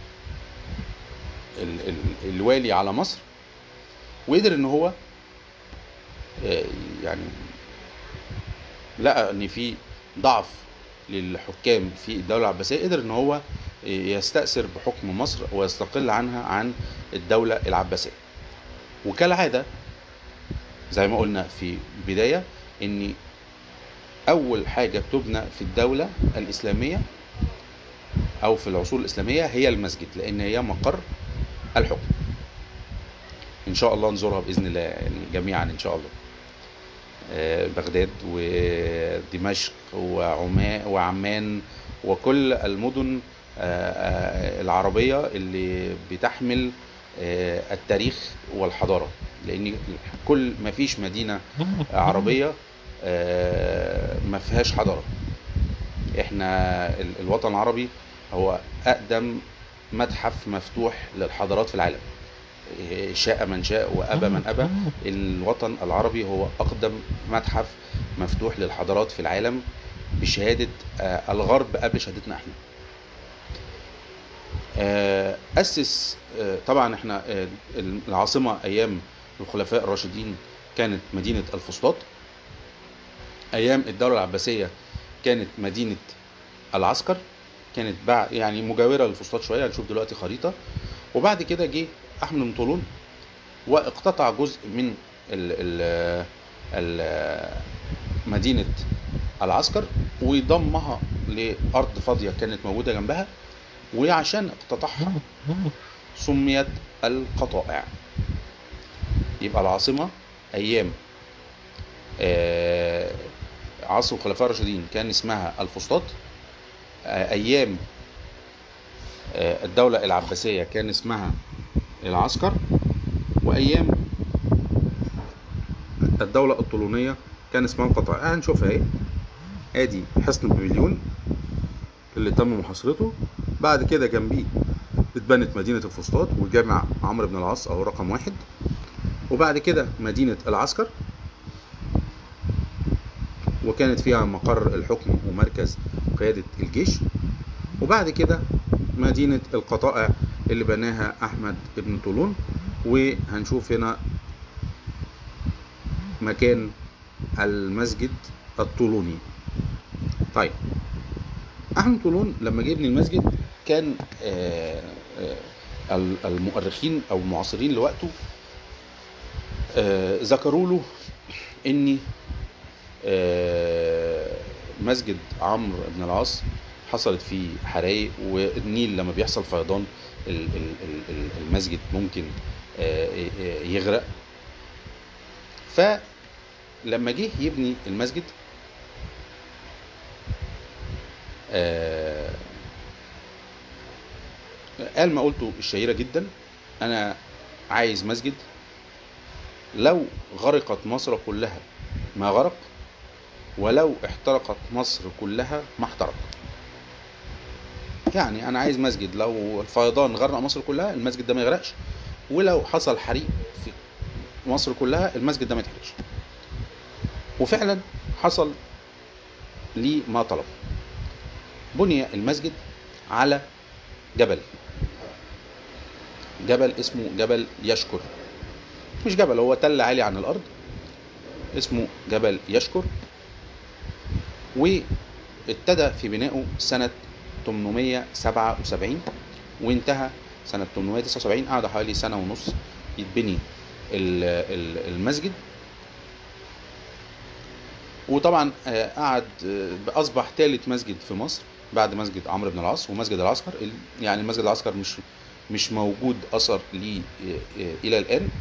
ال- ال- الوالي على مصر وقدر إن هو آه، يعني لقى ان في ضعف للحكام في الدوله العباسيه قدر ان هو يستأثر بحكم مصر ويستقل عنها عن الدوله العباسيه وكالعاده زي ما قلنا في البدايه ان اول حاجه بتبنى في الدوله الاسلاميه او في العصور الاسلاميه هي المسجد لان هي مقر الحكم ان شاء الله نزورها باذن الله يعني جميعا ان شاء الله آه، بغداد ودمشق وعمان وعمان وكل المدن آه، آه، العربية اللي بتحمل آه، التاريخ والحضارة لأن كل ما فيش مدينة عربية آه، ما فيهاش حضارة احنا ال- الوطن العربي هو أقدم متحف مفتوح للحضارات في العالم إيه، شاء من شاء وأبى من أبى الوطن العربي هو أقدم متحف مفتوح للحضارات في العالم بشهادة آه، الغرب قبل شهادتنا احنا آه، أسس آه، طبعا احنا آه، العاصمة أيام الخلفاء الراشدين كانت مدينة الفسطاط أيام الدولة العباسية كانت مدينة العسكر كانت بعد يعني مجاورة للفسطاط شوية هنشوف دلوقتي خريطة وبعد كده جه احمد بن طولون واقتطع جزء من ال ال ال مدينة العسكر وضمها لأرض فاضية كانت موجودة جنبها وعشان اقتطعها سميت القطائع يبقى العاصمة أيام آه، عصر الخلفاء الراشدين كان اسمها الفسطاط آه، أيام آه، الدولة العباسية كان اسمها العسكر وأيام الدولة الطولونية كان اسمها القطائع هنشوفها اهي ادي حصن بمليون اللي تم محاصرته بعد كده جنبيه اتبنت مدينة الفسطاط وجامع عمرو بن العاص أو رقم واحد وبعد كده مدينة العسكر وكانت فيها مقر الحكم ومركز قيادة الجيش وبعد كده مدينة القطائع اللي بناها أحمد بن طولون وهنشوف هنا مكان المسجد الطولوني طيب أحمد طولون لما جه يبني المسجد كان آه، آه، المؤرخين أو المعاصرين لوقته آه، ذكروا له إن آه، مسجد عمرو بن العاص حصلت فيه حرايق والنيل لما بيحصل فيضان ال- ال- ال- ال- المسجد ممكن آه، آه، يغرق فلما جه يبني المسجد آه، قال مقولته الشهيرة جدا أنا عايز مسجد لو غرقت مصر كلها ما غرق ولو احترقت مصر كلها ما احترق يعني انا عايز مسجد لو الفيضان غرق مصر كلها المسجد ده ما يغرقش ولو حصل حريق في مصر كلها المسجد ده ما يتحرقش وفعلا حصل لي ما طلب بني المسجد على جبل جبل اسمه جبل يشكر مش جبل هو تل عالي عن الارض اسمه جبل يشكر وابتدى في بنائه سنة 877 وانتهى سنة 879 قعد حوالي سنة ونص يتبني ال- ال- المسجد وطبعا آه، قعد آه، اصبح ثالث مسجد في مصر بعد مسجد عمرو بن العاص ومسجد العسكر ال- يعني مسجد العسكر مش مش موجود اثر ليه آه، آه، الى الان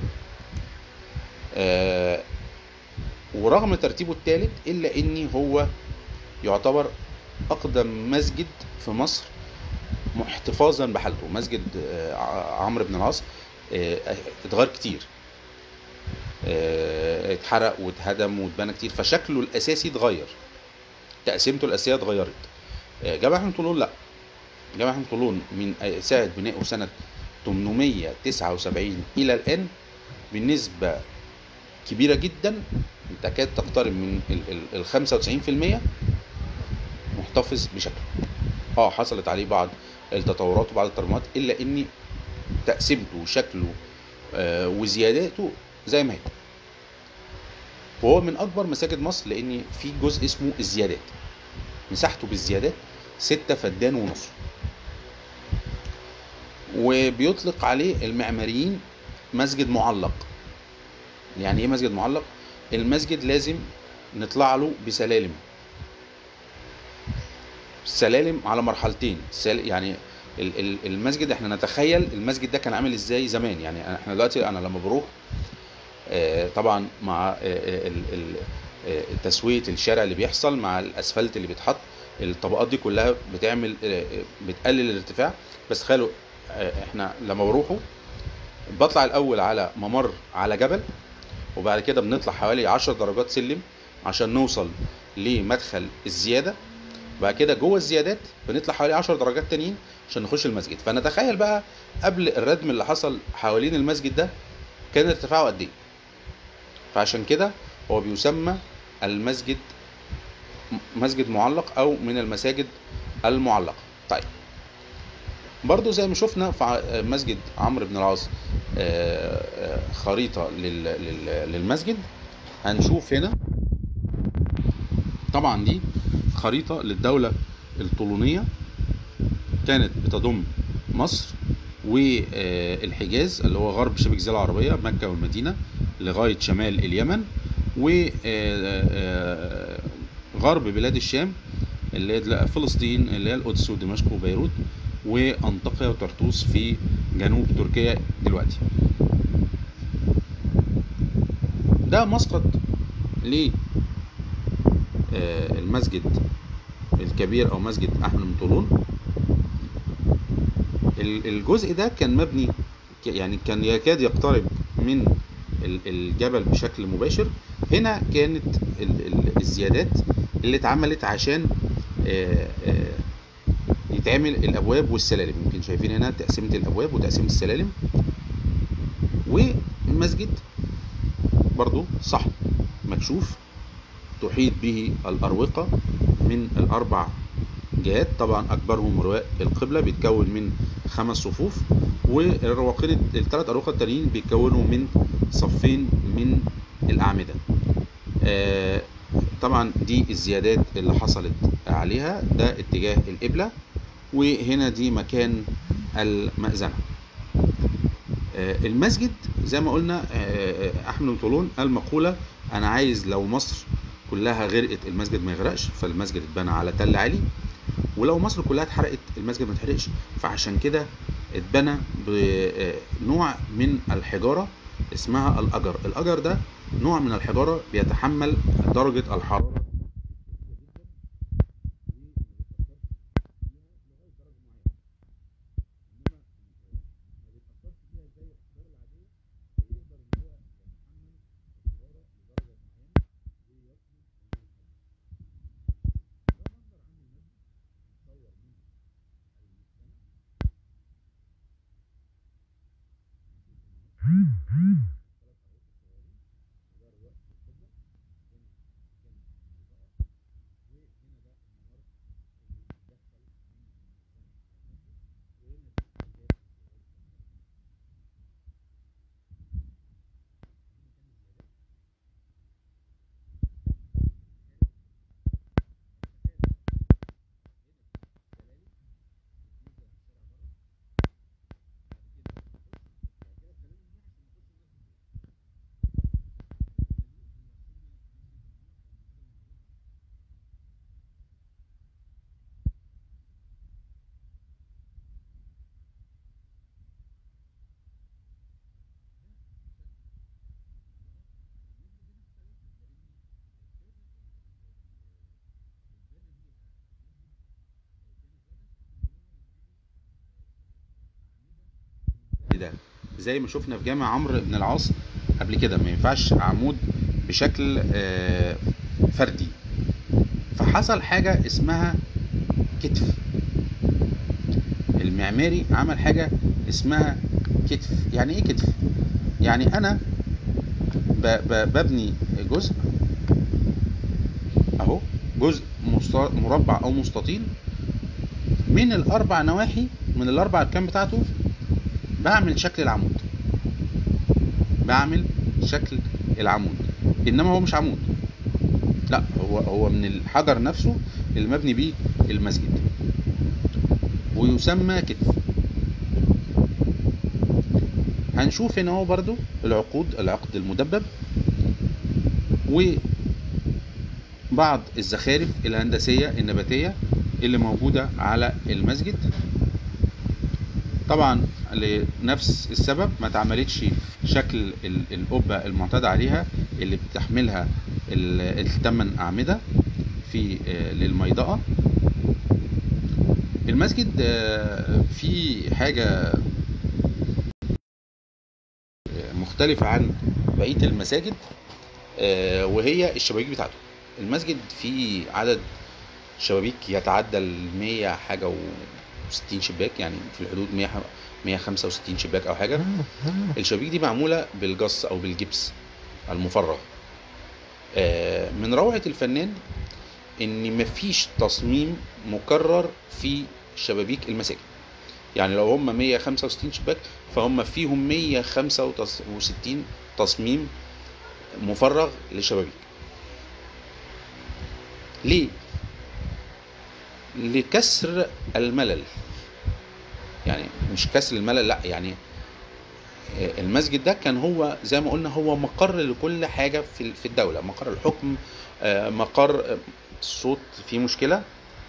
آه، ورغم ترتيبه الثالث الا ان هو يعتبر اقدم مسجد في مصر احتفاظا بحالته مسجد آه، ع- عمرو بن العاص آه، اتغير كتير آه، اتحرق واتهدم واتبنى كتير فشكله الاساسي اتغير تقسيمته الاساسيه اتغيرت آه، جامع احمد طولون لا جامع احمد طولون من آه، ساعه بنائه سنه 879 الى الان بنسبه كبيره جدا تكاد تقترب من ال- ال- ال 95% محتفظ بشكله اه حصلت عليه بعض التطورات وبعض الترميمات الا ان تقسيمته وشكله آه وزياداته زي ما هي وهو من اكبر مساجد مصر لان في جزء اسمه الزيادات مساحته بالزيادات ستة فدان ونص وبيطلق عليه المعماريين مسجد معلق يعني ايه مسجد معلق المسجد لازم نطلع له بسلالم سلالم على مرحلتين سل... يعني ال- ال- المسجد احنا نتخيل المسجد ده كان عامل ازاي زمان يعني احنا دلوقتي انا لما بروح آه، طبعا مع آه، آه، ال- ال- آه، تسويه الشارع اللي بيحصل مع الاسفلت اللي بيتحط الطبقات دي كلها بتعمل آه، آه، بتقلل الارتفاع بس تخيلوا آه، احنا لما بروحوا بطلع الاول على ممر على جبل وبعد كده بنطلع حوالي 10 درجات سلم عشان نوصل لمدخل الزياده بعد كده جوه الزيادات بنطلع حوالي 10 درجات تانيين عشان نخش المسجد فنتخيل بقى قبل الردم اللي حصل حوالين المسجد ده كان ارتفاعه قد ايه فعشان كده هو بيسمى المسجد م- مسجد معلق او من المساجد المعلقه طيب برضو زي ما شفنا في ع- مسجد عمرو بن العاص آه، آه، خريطة لل- لل- للمسجد هنشوف هنا طبعا دي خريطة للدولة الطولونية كانت بتضم مصر والحجاز اللي هو غرب شبه الجزيرة العربية مكة والمدينة لغاية شمال اليمن وغرب بلاد الشام اللي هي فلسطين اللي هي القدس ودمشق وبيروت وأنطاكيا وطرطوس في جنوب تركيا دلوقتي ده مسقط للمسجد الكبير او مسجد احمد بن طولون ال- الجزء ده كان مبني ك- يعني كان يكاد يقترب من ال- الجبل بشكل مباشر هنا كانت ال- ال- الزيادات اللي اتعملت عشان آه، آه، يتعمل الابواب والسلالم يمكن شايفين هنا تقسيمه الابواب وتقسيمه السلالم والمسجد برضو صحن مكشوف تحيط به الأروقة من الأربع جهات طبعا أكبرهم رواء القبلة بيتكون من خمس صفوف والرواقين الثلاث أروقة التانيين بيتكونوا من صفين من الأعمدة آه، طبعا دي الزيادات اللي حصلت عليها ده اتجاه القبلة وهنا دي مكان المأذنة آه، المسجد زي ما قلنا آه، احمد بن طولون قال مقوله انا عايز لو مصر كلها غرقت المسجد ما يغرقش فالمسجد اتبنى على تل عالي ولو مصر كلها اتحرقت المسجد ما اتحرقش فعشان كده اتبنى بنوع من الحجاره اسمها الاجر الاجر ده نوع من الحجاره بيتحمل درجه الحراره ده زي ما شفنا في جامع عمرو بن العاص قبل كده ما ينفعش عمود بشكل آه، فردي فحصل حاجة اسمها كتف المعماري عمل حاجة اسمها كتف يعني ايه كتف يعني انا ب ب ببني جزء اهو جزء مست- مربع او مستطيل من الاربع نواحي من الاربع اركان بتاعته بعمل شكل العمود بعمل شكل العمود انما هو مش عمود لا هو هو من الحجر نفسه اللي مبني بيه المسجد ويسمى كتف هنشوف هنا اهو برضو العقود العقد المدبب وبعض الزخارف الهندسية النباتية اللي موجودة على المسجد طبعا لنفس السبب ما اتعملتش شكل ال- القبة المعتاد عليها اللي بتحملها ال- الثمان أعمدة في آه، للميضأة المسجد آه، فيه حاجة آه، مختلفة عن بقية المساجد آه، وهي الشبابيك بتاعته المسجد فيه عدد شبابيك يتعدى ال 100 حاجة و60 شباك يعني في الحدود 100 ح- 165 شباك أو حاجة الشبابيك دي معمولة بالجص أو بالجبس المفرغ آه، من روعة الفنان إن مفيش تصميم مكرر في شبابيك المساجد يعني لو هم 165 شباك فهم فيهم 165 تصميم مفرغ لشبابيك ليه؟ لكسر الملل يعني مش كسر الملل لا يعني آه، المسجد ده كان هو زي ما قلنا هو مقر لكل حاجة في في الدولة مقر الحكم آه، مقر آه، الصوت فيه مشكلة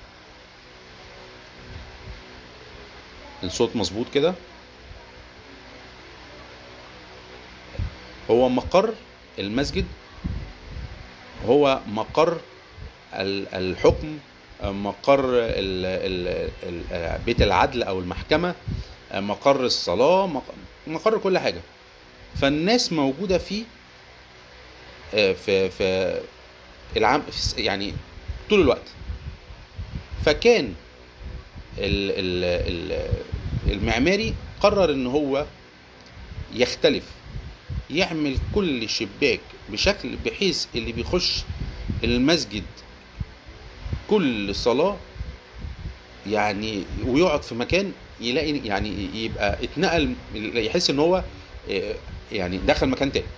الصوت مظبوط كده هو مقر المسجد هو مقر ال- الحكم مقر ال- ال- ال- بيت العدل او المحكمة مقر الصلاة مق- مقر كل حاجة فالناس موجودة فيه آه، في في العام في س- يعني طول الوقت فكان ال- ال- ال- المعماري قرر ان هو يختلف يعمل كل شباك بشكل بحيث اللي بيخش المسجد كل صلاة يعني ويقعد في مكان يلاقي يعني يبقى اتنقل يحس ان هو آه، يعني دخل مكان تاني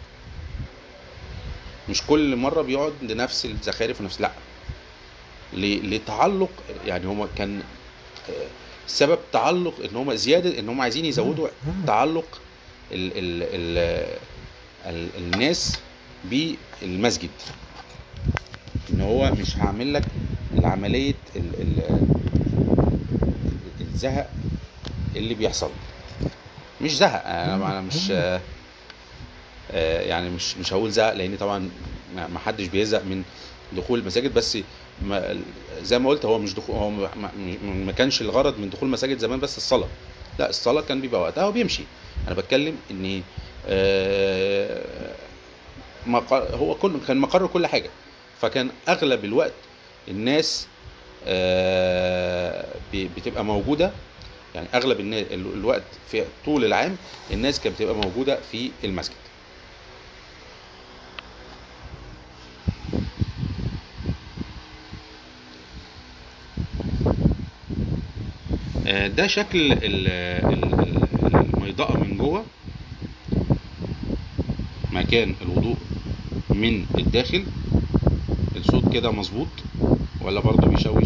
مش كل مرة بيقعد لنفس الزخارف ونفس لا ل- لتعلق يعني هو كان آه، سبب تعلق ان هم زيادة ان هم عايزين يزودوا تعلق ال ال ال ال الناس بالمسجد ان هو مش هعمل لك العملية ال ال الزهق اللي بيحصل مش زهق انا انا مش آه، آه، يعني مش مش هقول زهق لان طبعا ما ما حدش بيزهق من دخول المساجد بس ما زي ما قلت هو مش دخول هو ما, ما- ما كانش الغرض من دخول المساجد زمان بس الصلاه لا الصلاه كان بيبقى وقتها وبيمشي انا بتكلم ان آه، مقر هو كل كان مقر كل حاجه فكان اغلب الوقت الناس آه، ب- بتبقى موجوده يعني اغلب النا- ال- الوقت في طول العام الناس كانت بتبقى موجوده في المسجد آه، ده شكل ال- ال- ال- الميضاءة من جوه مكان الوضوء من الداخل الصوت كده مظبوط ولا برضه بيشوش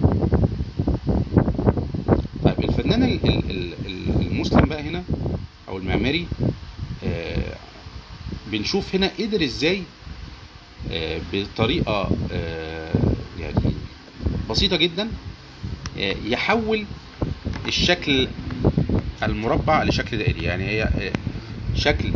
طيب الفنان ال- ال- ال- ال- المسلم بقى هنا او المعماري آه، بنشوف هنا قدر ازاي آه، بطريقة آه، يعني بسيطة جدا آه، يحول الشكل المربع لشكل دائري يعني هي آه، شكل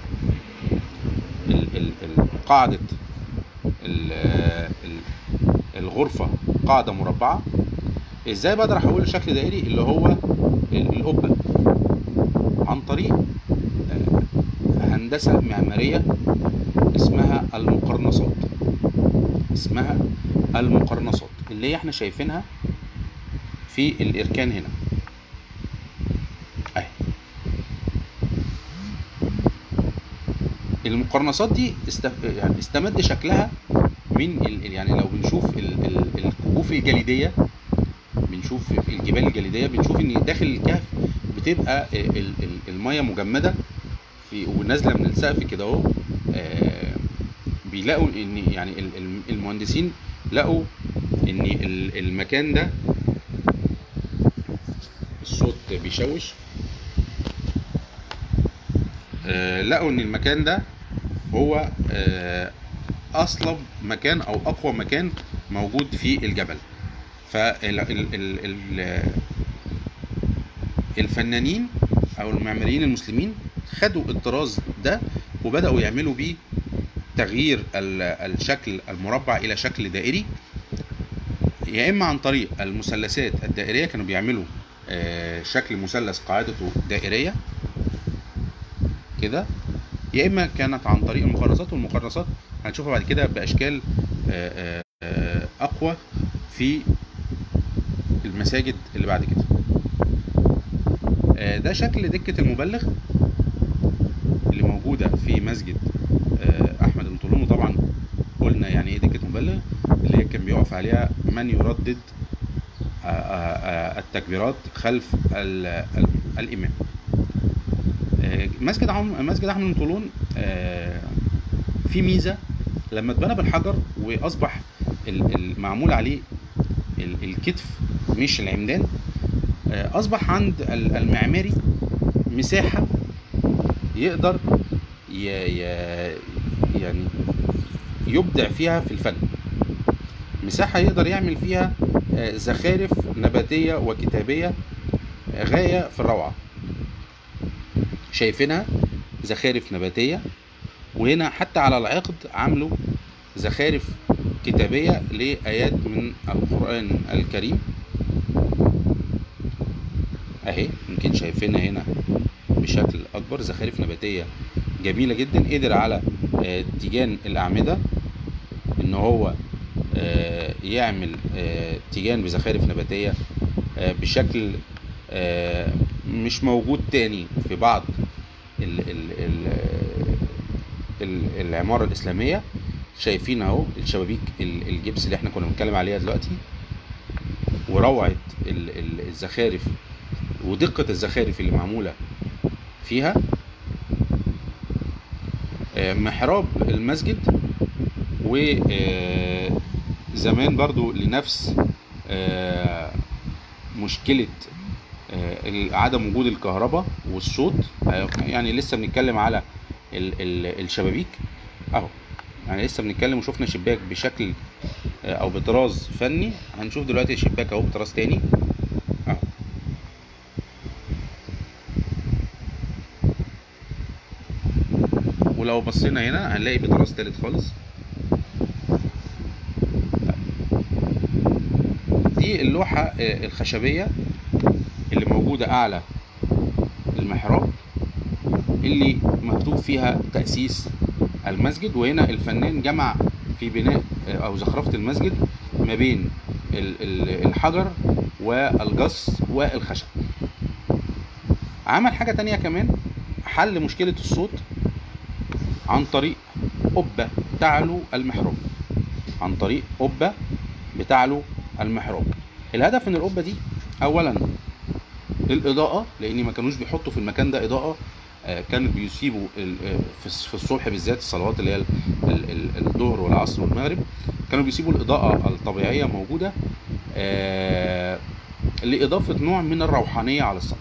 ال- ال- ال- قاعدة ال- آه، ال- الغرفة قاعدة مربعة ازاي بقدر احوله لشكل دائري اللي هو ال- القبة عن طريق آه، هندسة معمارية اسمها المقرنصات اسمها المقرنصات اللي هي احنا شايفينها في الاركان هنا اهي المقرنصات دي استف... يعني استمد شكلها من ال... يعني لو بنشوف ال... ال... الكهوف الجليديه بنشوف في الجبال الجليديه بنشوف ان داخل الكهف بتبقى ال... ال... الميه مجمده في ونازله من السقف كده اهو آه، بيلاقوا ان يعني ال- ال- المهندسين لقوا ان ال- المكان ده الصوت بيشوش آه، لقوا ان المكان ده هو آه، اصلب مكان او اقوى مكان موجود في الجبل فال ال- ال- ال- الفنانين او المعماريين المسلمين خدوا الطراز ده وبداوا يعملوا بيه تغيير ال- الشكل المربع الى شكل دائري يا اما عن طريق المثلثات الدائريه كانوا بيعملوا آه، شكل مثلث قاعدته دائريه كده يا اما كانت عن طريق المقرصات والمقرصات هنشوفها بعد كده باشكال آه، آه، آه، اقوى في المساجد اللي بعد كده آه، ده شكل دكة المبلغ اللي موجودة في مسجد آه، أحمد بن طولون وطبعا قلنا يعني إيه دكة مبلغ اللي هي كان بيقف عليها من يردد آه، آه، آه، التكبيرات خلف ال- ال- الإمام آه، مسجد عم مسجد أحمد بن طولون آه، في ميزة لما اتبنى بالحجر وأصبح ال- المعمول عليه ال- الكتف مش العمدان آه، اصبح عند ال- المعماري مساحه يقدر ي... ي... يعني يبدع فيها في الفن مساحه يقدر يعمل فيها آه، زخارف نباتيه وكتابيه غايه في الروعه شايفينها زخارف نباتيه وهنا حتى على العقد عاملوا زخارف كتابيه لايات من القران الكريم اهي يمكن شايفينها هنا بشكل اكبر زخارف نباتيه جميله جدا قدر على آه، تيجان الاعمده ان هو آه، يعمل آه، تيجان بزخارف نباتيه آه، بشكل آه، مش موجود تاني في بعض ال ال ال ال العمارة الإسلامية شايفين أهو الشبابيك ال- الجبس اللي احنا كنا بنتكلم عليها دلوقتي وروعة ال- ال- الزخارف ودقة الزخارف اللي معمولة فيها آه، محراب المسجد وزمان برضو لنفس آه، مشكلة آه، عدم وجود الكهرباء والصوت آه، يعني لسه بنتكلم على ال- ال- الشبابيك اهو يعني لسه بنتكلم وشفنا شباك بشكل آه، او بطراز فني هنشوف دلوقتي شباك اهو بطراز تاني اهو ولو بصينا هنا هنلاقي بطراز تالت خالص دي اللوحة آه، الخشبية اللي موجودة أعلى المحراب اللي مكتوب فيها تأسيس المسجد وهنا الفنان جمع في بناء آه، أو زخرفة المسجد ما بين ال- ال- الحجر والجص والخشب عمل حاجة تانية كمان حل مشكلة الصوت عن طريق قبة تعلو المحراب عن طريق قبة بتعلو المحراب الهدف من القبة دي أولا الإضاءة لأن ما كانوش بيحطوا في المكان ده إضاءة آه، كانوا بيسيبوا ال- آه، في الس- في الصبح بالذات الصلوات اللي هي ال- ال- ال- الظهر والعصر والمغرب كانوا بيسيبوا الإضاءة الطبيعية موجودة آه، لإضافة نوع من الروحانية على الصلاة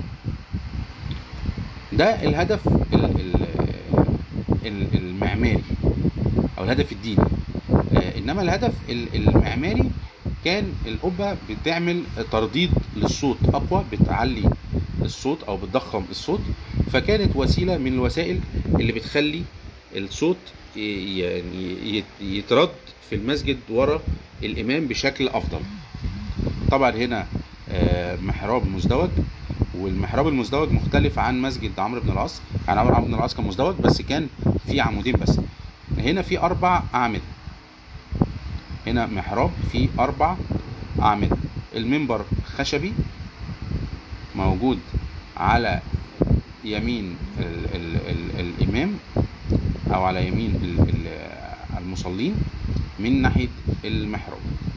ده الهدف ال- ال- ال- المعماري او الهدف الديني آه، انما الهدف ال- المعماري كان القبه بتعمل ترديد للصوت اقوى بتعلي الصوت او بتضخم الصوت فكانت وسيله من الوسائل اللي بتخلي الصوت ي- يعني يت- يترد في المسجد ورا الامام بشكل افضل طبعا هنا آه، محراب مزدوج والمحراب المزدوج مختلف عن مسجد عمرو بن العاص يعني عمرو بن العاص كان مزدوج بس كان في عمودين بس هنا في اربع اعمده هنا محراب فيه اربع اعمده المنبر خشبي موجود على يمين ال ال ال الامام او على يمين ال ال المصلين من ناحيه المحراب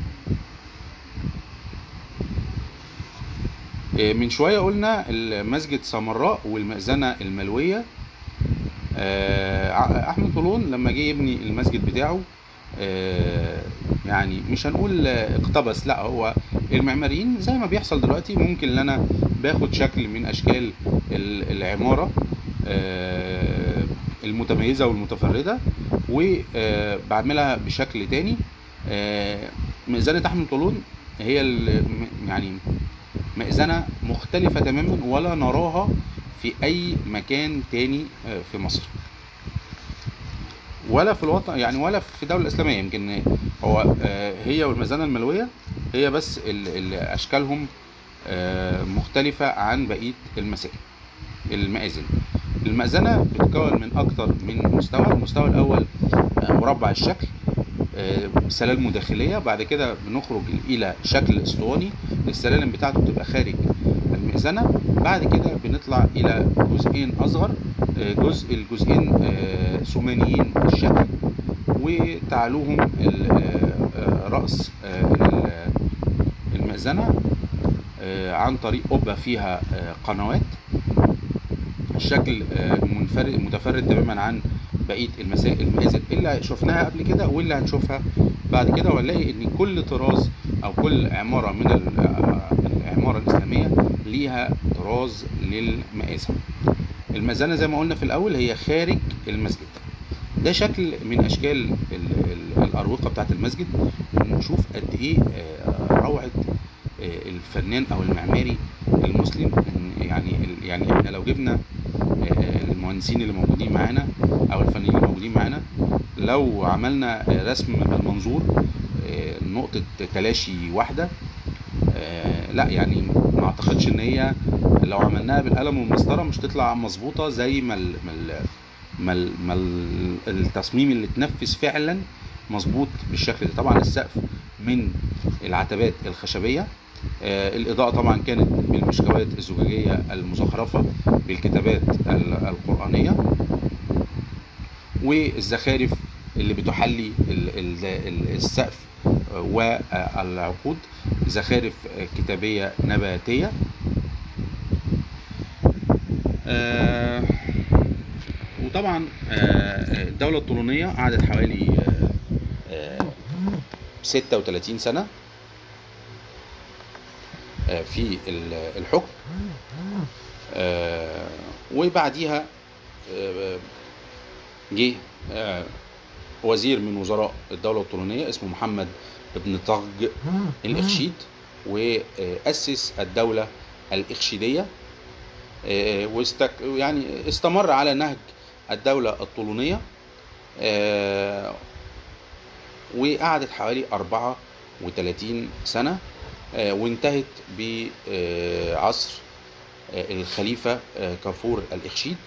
إيه، من شويه قلنا المسجد سامراء والمأذنه الملويه آه، ع- احمد طولون لما جه يبني المسجد بتاعه آه، يعني مش هنقول آه، اقتبس لا هو المعماريين زي ما بيحصل دلوقتي ممكن ان انا باخد شكل من اشكال ال- العماره آه، المتميزه والمتفرده وبعملها بشكل تاني آه، مئذنه احمد طولون هي ال- م- يعني مئذنه مختلفه تماما ولا نراها في اي مكان تاني آه، في مصر ولا في الوطن يعني ولا في الدوله الاسلاميه يمكن هو آه، هي والمزانه الملويه هي بس ال- ال- اشكالهم آه، مختلفه عن بقيه المساجد المآذن المأذنة بتتكون من أكتر من مستوى المستوى الأول آه، مربع الشكل آه، سلالم داخلية بعد كده بنخرج إلى شكل اسطواني السلالم بتاعته بتبقى خارج المئذنة بعد كده بنطلع إلى جزئين أصغر آه، جزء الجزئين آه، ثمانيين الشكل وتعلوهم ال- آه، آه، رأس آه، ال- المئذنة آه، عن طريق قبة فيها آه، قنوات الشكل آه، منفرد متفرد تماما عن بقيه المسائل المآذن اللي شفناها قبل كده واللي هنشوفها بعد كده وهنلاقي ان كل طراز او كل عماره من ال- آه، العمارات العمارة الإسلامية ليها طراز للمآذن المزانة زي ما قلنا في الأول هي خارج المسجد ده شكل من أشكال ال- ال- الأروقة بتاعة المسجد ونشوف قد إيه آه، روعة آه، الفنان أو المعماري المسلم إن- يعني ال- يعني إحنا لو جبنا آه، المهندسين اللي موجودين معانا أو الفنانين اللي موجودين معانا لو عملنا آه، رسم بالمنظور آه، نقطة تلاشي واحدة آه، لا يعني ما اعتقدش ان هي لو عملناها بالقلم والمسطره مش تطلع مظبوطه زي ما ال ما ال ما, ال ما ال التصميم اللي اتنفذ فعلا مظبوط بالشكل ده طبعا السقف من العتبات الخشبيه آه، الاضاءه طبعا كانت بالمشكوات الزجاجيه المزخرفه بالكتابات ال- القرانيه والزخارف اللي بتحلي ال- ال- ال- السقف والعقود زخارف كتابية نباتية آه، وطبعا آه، الدولة الطولونية قعدت حوالي آه، آه، 36 سنة آه، في ال- الحكم آه، وبعديها آه، جه آه، وزير من وزراء الدولة الطولونية اسمه محمد بن طغج الإخشيد وأسس الدولة الإخشيدية آه، واستك يعني استمر على نهج الدولة الطولونية آه، وقعدت حوالي 34 سنة آه، وانتهت بعصر الخليفة آه، كافور الإخشيد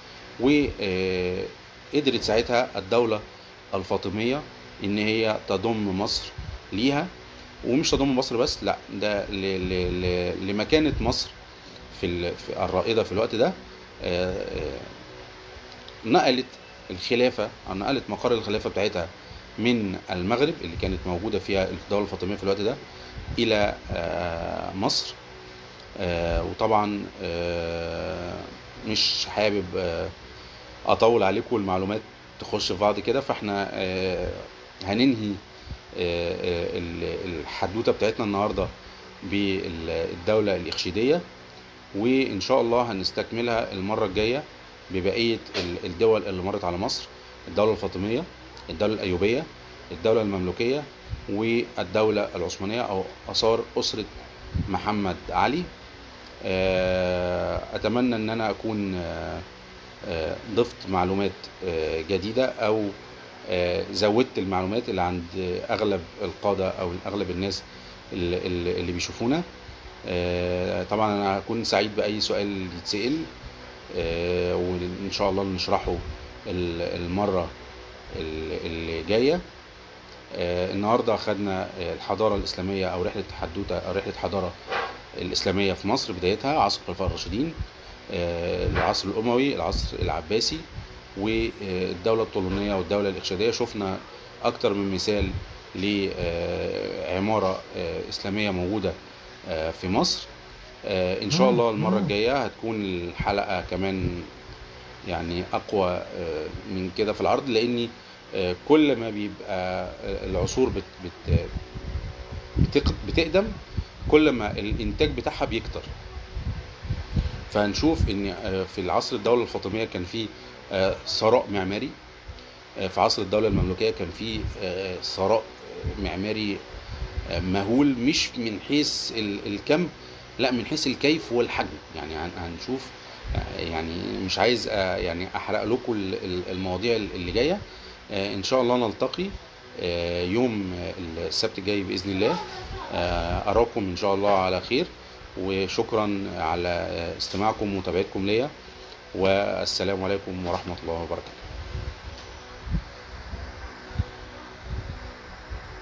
وقدرت ساعتها الدولة الفاطمية إن هي تضم مصر ليها ومش تضم مصر بس لا ده ل- ل- ل- لمكانة مصر في ال- في الرائدة في الوقت ده آه، آه، نقلت الخلافة أو نقلت مقر الخلافة بتاعتها من المغرب اللي كانت موجودة فيها الدولة الفاطمية في الوقت ده إلى آه، مصر آه، وطبعا آه، مش حابب آه، اطول عليكم المعلومات تخش في بعض كده فاحنا آه، هننهي آه، آه، ال- الحدوته بتاعتنا النهارده بالدوله الاخشيديه وان شاء الله هنستكملها المره الجايه ببقيه ال- الدول اللي مرت على مصر الدوله الفاطميه الدوله الايوبيه الدوله المملوكيه والدوله العثمانيه او اثار اسره محمد علي آه، اتمنى ان انا اكون آه، آه، ضفت معلومات آه، جديدة أو آه، زودت المعلومات اللي عند أغلب القادة أو أغلب الناس اللي, اللي اللي بيشوفونا آه، طبعا أنا هكون سعيد بأي سؤال يتسأل آه، وإن شاء الله نشرحه ال- المرة ال- اللي جاية آه، النهاردة خدنا آه، الحضارة الإسلامية أو رحلة حدوتة أو رحلة حضارة الإسلامية في مصر بدايتها عصر الخلفاء الراشدين آه، العصر الأموي العصر العباسي والدولة الطولونية والدولة الإخشيدية شفنا أكتر من مثال لعمارة آه، إسلامية موجودة آه، في مصر آه، إن شاء الله المرة الجاية هتكون الحلقة كمان يعني أقوى آه، من كده في العرض لأني آه، كل ما بيبقى العصور بت بت بتق- بتقدم كل ما الإنتاج بتاعها بيكتر فهنشوف ان آه، في العصر الدوله الفاطميه كان في آه، ثراء معماري آه، في عصر الدوله المملوكيه كان في آه، ثراء معماري آه، مهول مش من حيث ال- الكم لا من حيث الكيف والحجم يعني هن- هنشوف آه، يعني مش عايز آه، يعني احرق لكم ال- ال- المواضيع اللي جايه آه، ان شاء الله نلتقي آه، يوم آه، السبت الجاي باذن الله آه، اراكم ان شاء الله على خير وشكرا على استماعكم ومتابعتكم ليا والسلام عليكم ورحمه الله وبركاته